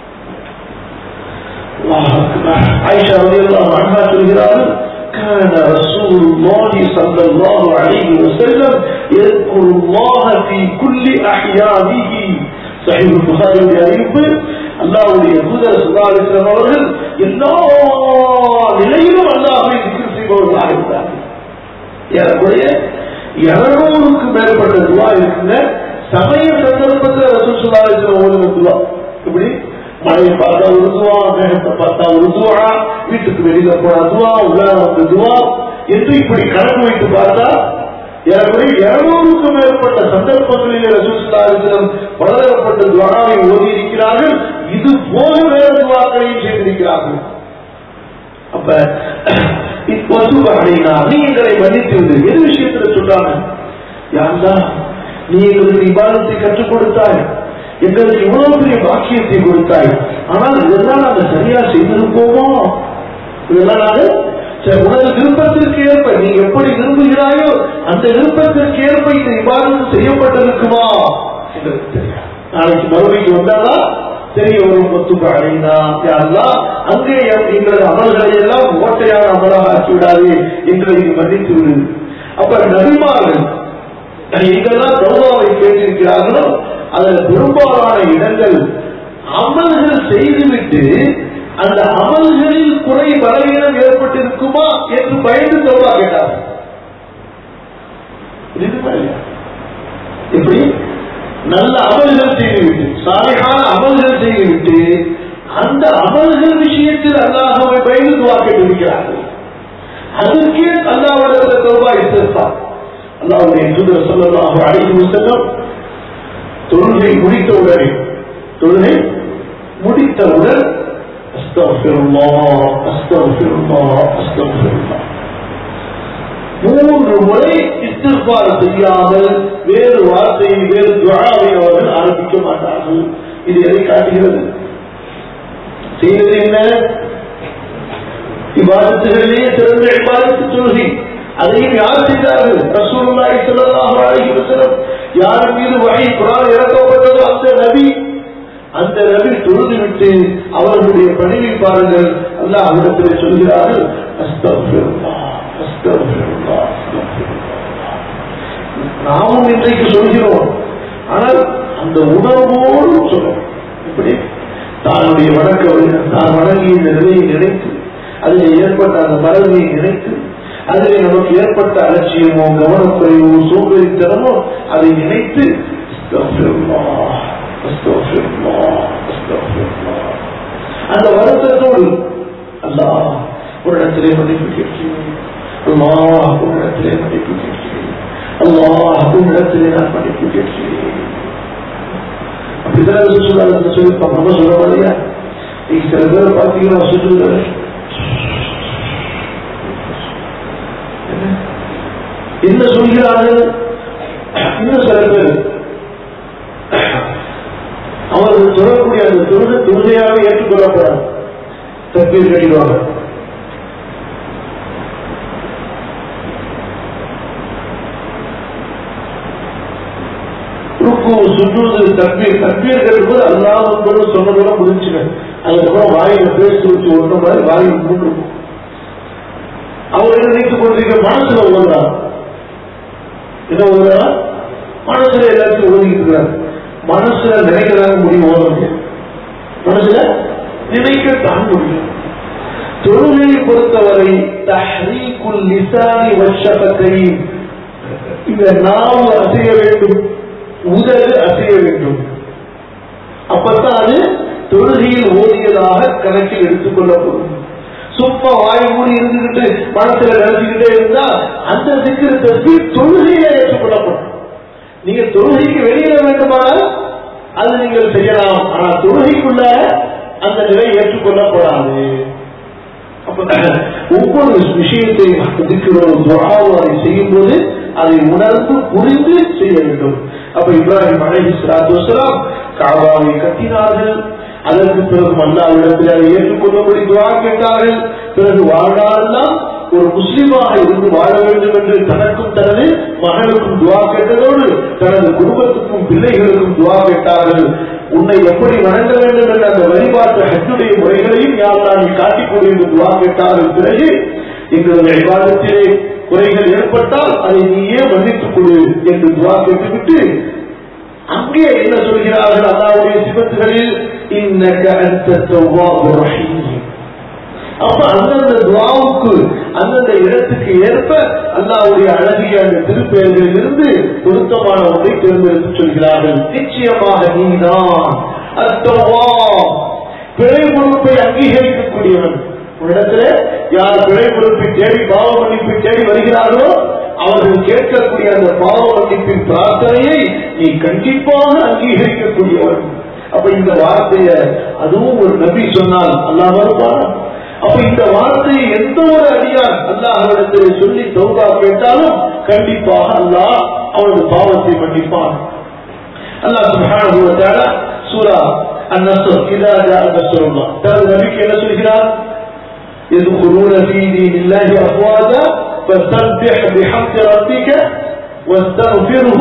Speaker 2: அல்லாஹ் அக்பர். ஆயிஷா ரலியல்லாஹு அன்ஹா சொல்கிறார்கள் كان رسول الله صلى الله عليه وسلم يذكر الله في كل أحيانه صحيح البخاري அறிவிப்பு அல்லாஹ்வுடைய தூதர் ஸல்லல்லாஹு அலைஹி வஸல்லம் அவர்கள் எல்லா நிலையிலும் அல்லாஹ்வை திக்ர் செய்பவர்களாக இருந்தார்கள் ஏறக்குறைய இருநூறுக்கு மேற்பட்ட துவா இருக்குங்க சமய சந்தர்ப்பத்தில் ரசூல் ஸல்லல்லாஹு அலைஹி வஸல்லம் ஓதுன துவா இப்படி மழையை பார்த்தா ஒரு துவா மேகத்தை பார்த்தா ஒரு துவா வீட்டுக்கு வெளியில போன துவா உள்ளார வந்த துவா என்று இப்படி கணக்கு வைத்து பார்த்தா ஏறக்குறைய இருநூறுக்கு மேற்பட்ட சந்தர்ப்பங்களிலே ரசூல் ஸல்லல்லாஹு அலைஹி வஸல்லம் பலதரப்பட்ட துவாவை ஓதி இருக்கிறார்கள் இது போல வேறு துவாக்களையும் செய்திருக்கிறார்கள் அப்ப இப்போ அப்படின்னா நீ எங்களை மன்னித்து விடு எது விஷயத்துல சொல்றாங்க யாருந்தா நீ எங்களுக்கு இபாதத்தை கற்றுக் கொடுத்தாய் எங்களுக்கு இவ்வளவு பெரிய பாக்கியத்தை கொடுத்தாய் ஆனால் இதெல்லாம் நாங்க சரியா செய்திருப்போமோ இதெல்லாம் நாங்க சரி, உனது விருப்பத்திற்கு ஏற்ப நீ எப்படி விரும்புகிறாயோ அந்த விருப்பத்திற்கு ஏற்ப இந்த இபாதத்து செய்யப்பட்டிருக்குமா எங்களுக்கு தெரியாது நாளைக்கு மறுபடிக்கு வந்தாதான் தெரிய வரும் ஒத்துக்கு அடைந்தா யாரெல்லாம் அங்கே எம்- எங்களது அமல்களை எல்லாம் ஓட்டையான அமலாக ஆக்கிவிடாது எங்களை நீ மன்னித்து விடு அப்ப நபிமார்கள் எங்கெல்லாம் கௌரவை கேட்டிருக்கிறார்களோ அதில் பெரும்பாலான இடங்கள் அமல்கள் செய்துவிட்டு அந்த அமல்களில் குறை பலவீனம் ஏற்பட்டிருக்குமா என்று பயந்து தௌபா கேட்டார்கள் புரியுதுமா இல்லையா? எப்படி நல்ல அமல்கள் செய்துவிட்டு சாலையான அமல்கள் செய்துவிட்டு அந்த அமல்கள் விஷயத்தில் அல்லாஹவை பயந்து துவா கேட்டிருக்கிறார்கள் அதற்கே அல்லாவிடத்தில் தௌபா இஸ்திஃபார் அல்லாஹ்வுடைய தூதர் ஸல்லல்லாஹு அலைஹி வஸல்லம் தொழுகை முடித்தவுடனே தொழுகை முடித்தவுடன் அஸ்தக்ஃபிருல்லாஹ் அஸ்தக்ஃபிருல்லாஹ் அஸ்தக்ஃபிருல்லாஹ் மூன்று முறை இஸ்திஃபார் செய்யாமல் வேறு வார்த்தையை வேறு துஆவை அவர்கள் ஆரம்பிக்க மாட்டார்கள் இது எதை காட்டுகிறது செய்வது என்ன இவ்வாதத்துகளிலேயே சிறந்த இவ்வாதத்து தொழுகை அதையும் யார் செய்தார்கள் ரசூலுல்லாஹி ஸல்லல்லாஹு அலைஹி வஸல்லம் யார் மீது வஹி குர்ஆன் இறக்கப்பட்டதோ அந்த நபி அந்த நபி தொழுது விட்டு அவர்களுடைய பணிவை பாருங்கள் அல்லாஹ் அவரிடத்தில் சொல்கிறார்கள் அஸ்தக்ஃபிருல்லாஹ் அஸ்தக்ஃபிருல்லாஹ் அஸ்தக்ஃபிருல்லாஹ் நாமும் இன்றைக்கு சொல்கிறோம் ஆனால் அந்த உணர்வோடு சொல்றோம் இப்படி தானுடைய வணக்க வழி- தான் வணங்கிய இந்த நிலையை நினைத்து அதில் ஏற்பட்ட அந்த மரபை நினைத்து அதில் நமக்கு ஏற்பட்ட அலட்சியமோ கவனக்குறைவோ சோம்பேறித்தனமோ அதை நினைத்து அஸ்தக்ஃபிருல்லாஹ், அஸ்தக்ஃபிருல்லாஹ், அஸ்தக்ஃபிருல்லாஹ். அந்த வருத்தத்தோடு அல்லாஹ் ஒரு இடத்திலே மன்னிப்பு கேட்கிறேன் அல்லாஹ் ஒரு இடத்திலே மன்னிப்பு கேட்கிறேன் அல்லாஹ் ஒரு இடத்திலே நான் மன்னிப்பு கேட்கிறேன் அப்படிதான் சுற்றுலா சொல்லியிருப்பாங்க நம்ம சொல்ல மாதிரியா நீங்க சில பேரை பார்த்தீங்கன்னா சுற்றுலா என்ன சொல்கிறார்கள் இன்னும் சில பேர் அவர்கள் சொல்லக்கூடிய அந்த தொழுகை தொழுகையாக ஏற்றுக்கொள்ளப்படாது தப்பீர் கட்டிடுவாங்க ருக்கு சுற்றுவது தப்பீர் தப்பீர் கட்டும்போது அல்லாமல் சொன்னதோட முடிஞ்சுங்க அதுக்கப்புறம் வாயில பேசி வச்சு ஒன்ற மாதிரி வாயில் மூன்று அவர் என்ன நினைத்துக் கொண்டிருக்க மனசுல ஓடுறார் என்ன ஓடுறா மனசுல எல்லாத்தையும் ஓதிக்கிட்டு இருக்கிறாங்க மனசுல நினைக்கிறாங்க முடியும் ஓத முடியும் மனசுல நினைக்கத்தான் முடியும் தொழுகையை பொறுத்தவரை தஹ்ரீக்குல் லிசானி வஷபத்தை இந்த நாவு அசைய வேண்டும் உதடு அசைய வேண்டும் அப்பத்தான் அது தொழுகையில் ஓதியதாக கணக்கில் எடுத்துக் கொள்ளப்படும் சும்மா வாய் மூடி இருந்துகிட்டு மனசுல நினைச்சுக்கிட்டே இருந்தா அந்த சிக்கிற தஸ்பி தொழுகையில ஏற்றுக்கொள்ளப்படும் நீங்க தொழுகைக்கு வெளியில வேண்டுமானால் அது நீங்கள் செய்யலாம் ஆனா தொழுகைக்குள்ள அந்த நிலை ஏற்றுக்கொள்ளப்படாது அப்ப ஒவ்வொரு விஷயத்தையும் இருக்கிறோம் துவாவை அதை செய்யும் போது அதை உணர்ந்து புரிந்து செய்ய வேண்டும் அப்ப இப்ராஹிம் அலஹி சலாத்து வசலாம் காபாவை கட்டினார்கள் அதற்கு பிறகு அல்லாவிடத்தில் அதை ஏற்றுக்கொள்ளும்படி துவா கேட்டார்கள் பிறகு வாழ்நாளெல்லாம் ஒரு முஸ்லீமாக இருந்து வாழ வேண்டும் என்று தனக்கும் தனது மகனுக்கும் துவா கேட்டதோடு தனது குடும்பத்துக்கும் பிள்ளைகளுக்கும் துவா கேட்டார்கள் உன்னை எப்படி வணங்க வேண்டும் என்ற அந்த வழிபாட்டு ஹஜ்ஜுடைய முறைகளையும் யாரெல்லாம் நீ காட்டிக் கொடு என்று துவா கேட்டார்கள் பிறகு எங்களுடைய விவாதத்திலே குறைகள் ஏற்பட்டால் அதை நீயே மன்னித்துக் கொடு என்று துவா கேட்டுவிட்டு அங்கே என்ன சொல்கிறார்கள் அல்லாவுடைய சிவத்துகளில் இன்னக அந்த தவ்வாபுர் ரஹீம் அப்ப அந்தந்த துவாவுக்கு அந்தந்த இடத்துக்கு ஏற்ப அல்லாவுடைய அழகிய அந்த திருப்பெயர்களில் இருந்து பொருத்தமான ஒன்றை தேர்ந்தெடுத்து சொல்கிறார்கள் நிச்சயமாக நீதான் அத்தவா பிழை பொறுப்பை அங்கீகரிக்கக்கூடியவன் உன்னிடத்துல யார் பிழை பொறுப்பை தேடி பாவ மன்னிப்பை தேடி வருகிறார்களோ அவர்கள் கேட்கக்கூடிய அந்த பாவ மன்னிப்பின் பிரார்த்தனையை நீ கண்டிப்பாக அங்கீகரிக்கக்கூடியவன் அப்ப இந்த வார்த்தைய அதுவும் ஒரு நபி சொன்னால் அல்லா வருவாரா அப்ப இந்த வார்த்தையை எந்த ஒரு அடியான் அல்லாஹிடத்தில் சொல்லி தௌபா கேட்டாலும் கண்டிப்பாக அல்லாஹ் அவனது பாவத்தை மன்னிப்பான் அல்லாஹ் சுப்ஹானஹு வ தஆலா சூரா அன்-நஸ்ர் இதா ஜாஅ நஸ்ருல்லாஹ் தனது நபிக்கு என்ன சொல்கிறார் يدخلون في دين الله أفواجا فسبح بحمد ربك واستغفره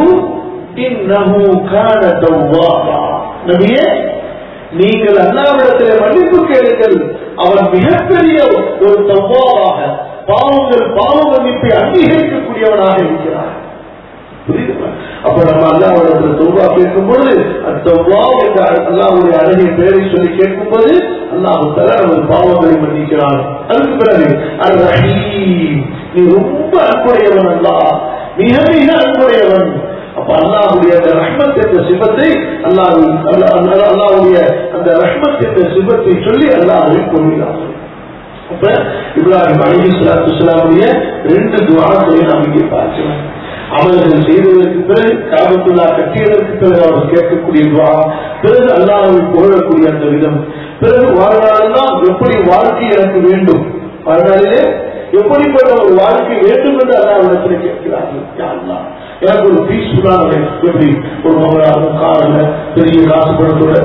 Speaker 2: إنه كان توابا நபியே நீங்கள் அல்லாவிடத்தில் மன்னிப்பு கேளுங்கள் அவன் மிகப்பெரிய ஒரு தவ்வாவாக பாவங்கள் பாவ மன்னிப்பை அங்கீகரிக்கக்கூடியவனாக இருக்கிறார் புரியுதுங்களா அப்ப நம்ம அல்லாவிடத்தில் தௌபா கேட்கும் பொழுது அத்தவ்வா என்ற அல்லாவுடைய அழகிய பெயரை சொல்லி கேட்கும் போது அல்லாஹு தலா நமது பாவங்களை மன்னிக்கிறான் அதுக்கு பிறகு அது ரஹீம் நீ ரொம்ப அன்புடையவன் அல்லா மிக மிக அன்புடையவன் அப்ப அல்லாஹுடைய அந்த ரஹ்மத் என்ற சிபத்தை அல்லாஹ் அல்லாஹுடைய அந்த ரஹ்மத் என்ற சிபத்தை சொல்லி அல்லாஹை கொள்கிறார்கள் அப்ப இப்ராஹிம் அலி சலாத்து இஸ்லாமுடைய ரெண்டு துவாக்களை நாம் இங்கே பார்க்கலாம் அமல்கள் செய்ததற்கு பிறகு காபத்துல்லா கட்டியதற்கு பிறகு அவர் கேட்கக்கூடிய துவா பிறகு அல்லாஹை புகழக்கூடிய அந்த விதம் பிறகு வாழ்நாளெல்லாம் எப்படி வாழ்க்கை எனக்கு வேண்டும் வாழ்நாளிலே எப்படிப்பட்ட ஒரு வாழ்க்கை வேண்டும் என்று அல்லாவிடத்தில் கேட்கிறார்கள் யா அல்லாஹ் எனக்கு ஒரு பீஸ்ஃபுல்லான எப்படி ஒரு மகளாக காரில் பெரிய காசு பணத்தோட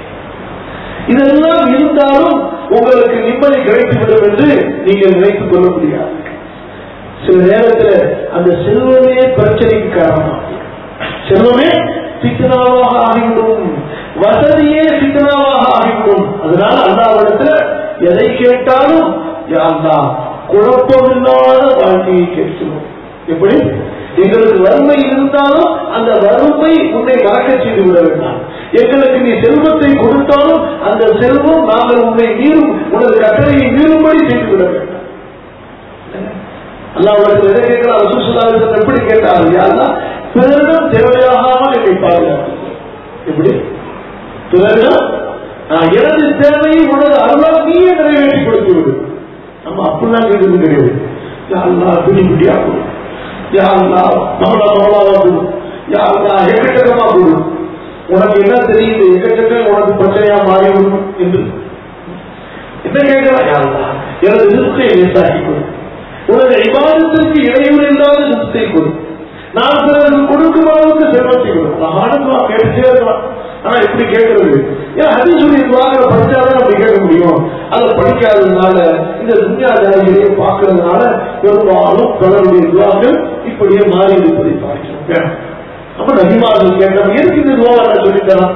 Speaker 2: இதெல்லாம் இருந்தாலும் உங்களுக்கு நிம்மதி கிடைத்துவிடும் என்று நீங்கள் நினைத்துக் கொள்ள முடியாது சில நேரத்தில் அந்த செல்வமே பிரச்சனைக்கு காரணமாக செல்வமே சித்தனாவாக ஆகிவிடும் வசதியே சித்தனாவாக ஆகிவிடும் அதனால அல்லாவிடத்துல எதை கேட்டாலும் யாருந்தா குழப்பமில்லாத வாழ்க்கையை கேட்கிறோம் எப்படி எங்களுக்கு வறுமை இருந்தாலும் அந்த வறுமை உன்னை மறக்க செய்து விட வேண்டாம் எங்களுக்கு நீ செல்வத்தை கொடுத்தாலும் அந்த செல்வம் நாங்கள் உன்னை மீறும் உனது கட்டளையை மீறும்படி செய்து விட வேண்டாம் அல்லாவுடைய எதை கேட்கிறார் ரசூசுல்லாவிடம் எப்படி கேட்டார் யாருன்னா பிறரிடம் தேவையாகாமல் என்னை பாதுகாப்பு எப்படி பிறரிடம் நான் எனது தேவையை உனது அருளால் நீயே நிறைவேற்றி கொடுத்து விடு நம்ம அப்படிலாம் கேட்கறது கிடையாது யாருலா பிடி பிடியா கொடு யாருலா மகளா மகளாவா கொடு யாருலா எக்கச்சக்கமா கொடு உனக்கு என்ன தெரியுது எக்கச்சக்கம் உனக்கு பிரச்சனையா மாறிவிடும் என்று என்ன கேட்கலாம் யாருலா எனது நிறுத்தை லேசாக்கி கொடு உனது விவாதத்திற்கு இடையூறு இல்லாத நிறுத்தை கொடு நான் பிறகு கொடுக்கும் அளவுக்கு செல்வத்தை கொடு ஆனந்தமா கேட்டுட்டே இருக்கலாம் ஆனா எப்படி கேட்கறது ஏன் ஹதீசுடைய துவாக படிச்சாதான் அப்படி கேட்க முடியும் அதை படிக்காததுனால இந்த துன்யாதாரிகளை பார்க்கறதுனால பெரும்பாலும் பலருடைய துவாக்கள் இப்படியே மாறி இருப்பதை பார்க்கிறோம் அப்ப நபிமார்கள் கேட்டோம் எதுக்கு இந்த துவா நான் சொல்லித்தரான்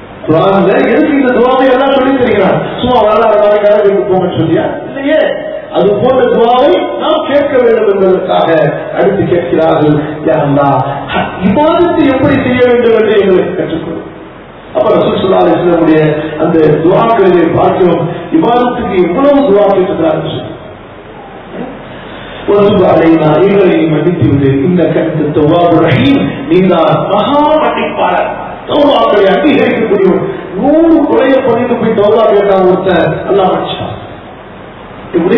Speaker 2: குரான்ல எதுக்கு இந்த துவாவை எல்லாம் சொல்லி தருகிறான் சும்மா வரலாறு நாளைக்காக வீட்டுக்கு போங்கன்னு சொல்லியா இல்லையே அது போன்ற துவாவை நாம் கேட்க வேண்டும் என்பதற்காக அடுத்து கேட்கிறார்கள் யா அல்லாஹ், இபாதத்தை எப்படி செய்ய வேண்டும் என்று எங்களுக்கு கற்றுக்கொள்ளும் அப்ப ரசூல் ஸல்லல்லாஹு அலைஹி வஸல்லமுடைய அந்த துஆக்களிலே பார்க்கிறோம் இபாதத்துக்கு எவ்வளவு துஆ கேட்டிருக்கிறார்கள் وتب علينا எங்களை மன்னித்து விடு இன்னக அன்த தவ்வாபுர் ரஹீம் நீதான் மகா மன்னிப்பாளர் தௌபாக்களை அங்கீகரிக்கக்கூடியவன் நூறு கொலையை பண்ணிட்டு போய் தௌபா கேட்டான் ஒருத்தன் அல்லாஹ் மன்னிச்சான் எப்படி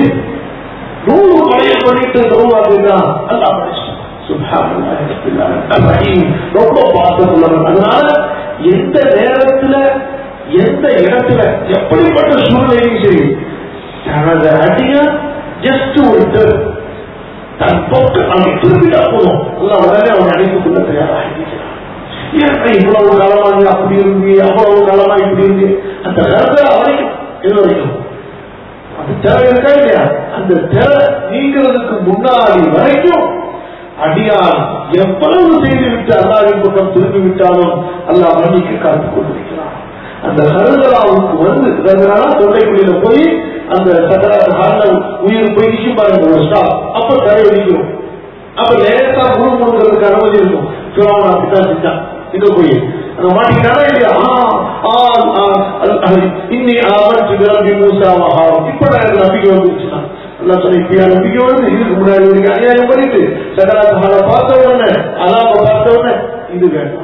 Speaker 2: நூறு கொலையை பண்ணிட்டு தௌபா கேட்டான் அல்லாஹ் மன்னிச்சான் சுப்ஹானல்லாஹி ரப்பில் ஆலமீன் ரஹீம் ரொம்ப பாசமுள்ளவன் அதனால எந்த நேரத்துல எந்த இடத்துல எப்படிப்பட்ட சூழ்நிலையும் சரி தனது அடிய ஜஸ்ட் ஒரு term. தன் போக்கு அவனை திரும்பிட்டா போதும் எல்லாம் உடனே அவன் அழைத்துக் கொள்ள தயாராக இருக்கிறான் ஏன் இவ்வளவு காலமா நீ அப்படி இருந்து அவ்வளவு காலமா இப்படி இருந்து அந்த கருத்தை வரைக்கும் இது வரைக்கும் அது தேவை இருக்கா இல்லையா அந்த தேவை நீங்கிறதுக்கு முன்னாடி வரைக்கும் அடியான் எவ்வளவு செய்து விட்டு அல்லாவின் பக்கம் திரும்பி விட்டாலும் அல்லாஹ் மன்னிக்க காத்துக் கொண்டிருக்கிறான் அந்த கருதலாவுக்கு வந்து அதனால தொண்டைக்குழியில போய் அந்த சக்கராத்த ஹார்ல உயிர் போய் நிற்கும் பாருங்க ஒரு ஸ்டாப் அப்ப தடை அடிக்கும் அப்ப லேசா முழு முழுங்கிறதுக்கு அனுமதி இருக்கும் பிறவன் அப்படித்தான் செஞ்சான் இங்க போய் அந்த மாட்டிக்கிட்டானா இல்லையா ஆ, ஆ, ஆ, அது- அது இன்னி ஆவன் சிதரம்பி மூசாவா ஹாரம் இப்ப நான் எனக்கு நம்பிக்கை வந்துருச்சுன்னா எல்லாம் சொல்லி இப்ப நம்பிக்கை வருது இதுக்கு முன்னாடி வரைக்கும் அநியாயம் பண்ணிட்டு சக்கராத்த ஹால பார்த்த உடனே அலாம பார்த்த உடனே இது வேண்டாம்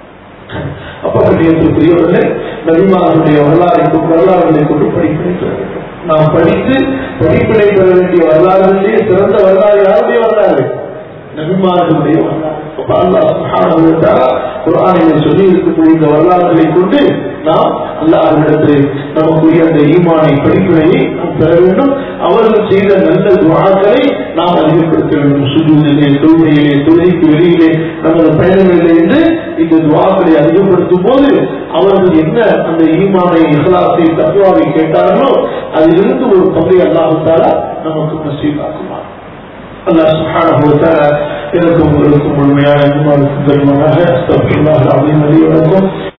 Speaker 2: அப்ப பெரியவர்களே நபிமாருடைய வரலாறை கொண்டு வரலாறுகளை கொண்டு படிப்பினை பெற வேண்டும் நாம் படித்து படிப்பினை பெற வேண்டிய வரலாறுகளிலே சிறந்த வரலாறு யாருடைய வரலாறு நபிமார்களுடைய வரலாறு அப்ப அல்லாஹ் சுப்ஹானஹு வ தஆலா குர்ஆனிலே சொல்லி இருக்கக்கூடிய இந்த வரலாறுகளை கொண்டு நாம் அல்லாஹ்விடத்தில் நமக்குரிய அந்த ஈமானை படிப்பினையை நாம் பெற வேண்டும் அவர்கள் செய்த நல்ல துவாக்களை நாம் அதிகப்படுத்த வேண்டும் சுஜூதிலே தொழுகையிலே தொழுகைக்கு வெளியிலே நமது பயணங்களிலே இருந்து இந்த துவாக்களை அதிகப்படுத்தும் போது அவர்கள் என்ன அந்த ஈமானை இஹ்லாஸை தத்துவாவை கேட்டார்களோ அதிலிருந்து ஒரு பங்கை அல்லாஹால நமக்கு நசீபாக்குமார் அல்லாஹ் சுப்ஹானஹு வ தஆலா எனக்கும் உங்களுக்கும் முழுமையான ஈமானுக்கு பெருமனாக அஸ்தக்ஃபிருல்லாஹ் அலீம் அலி வணக்கம்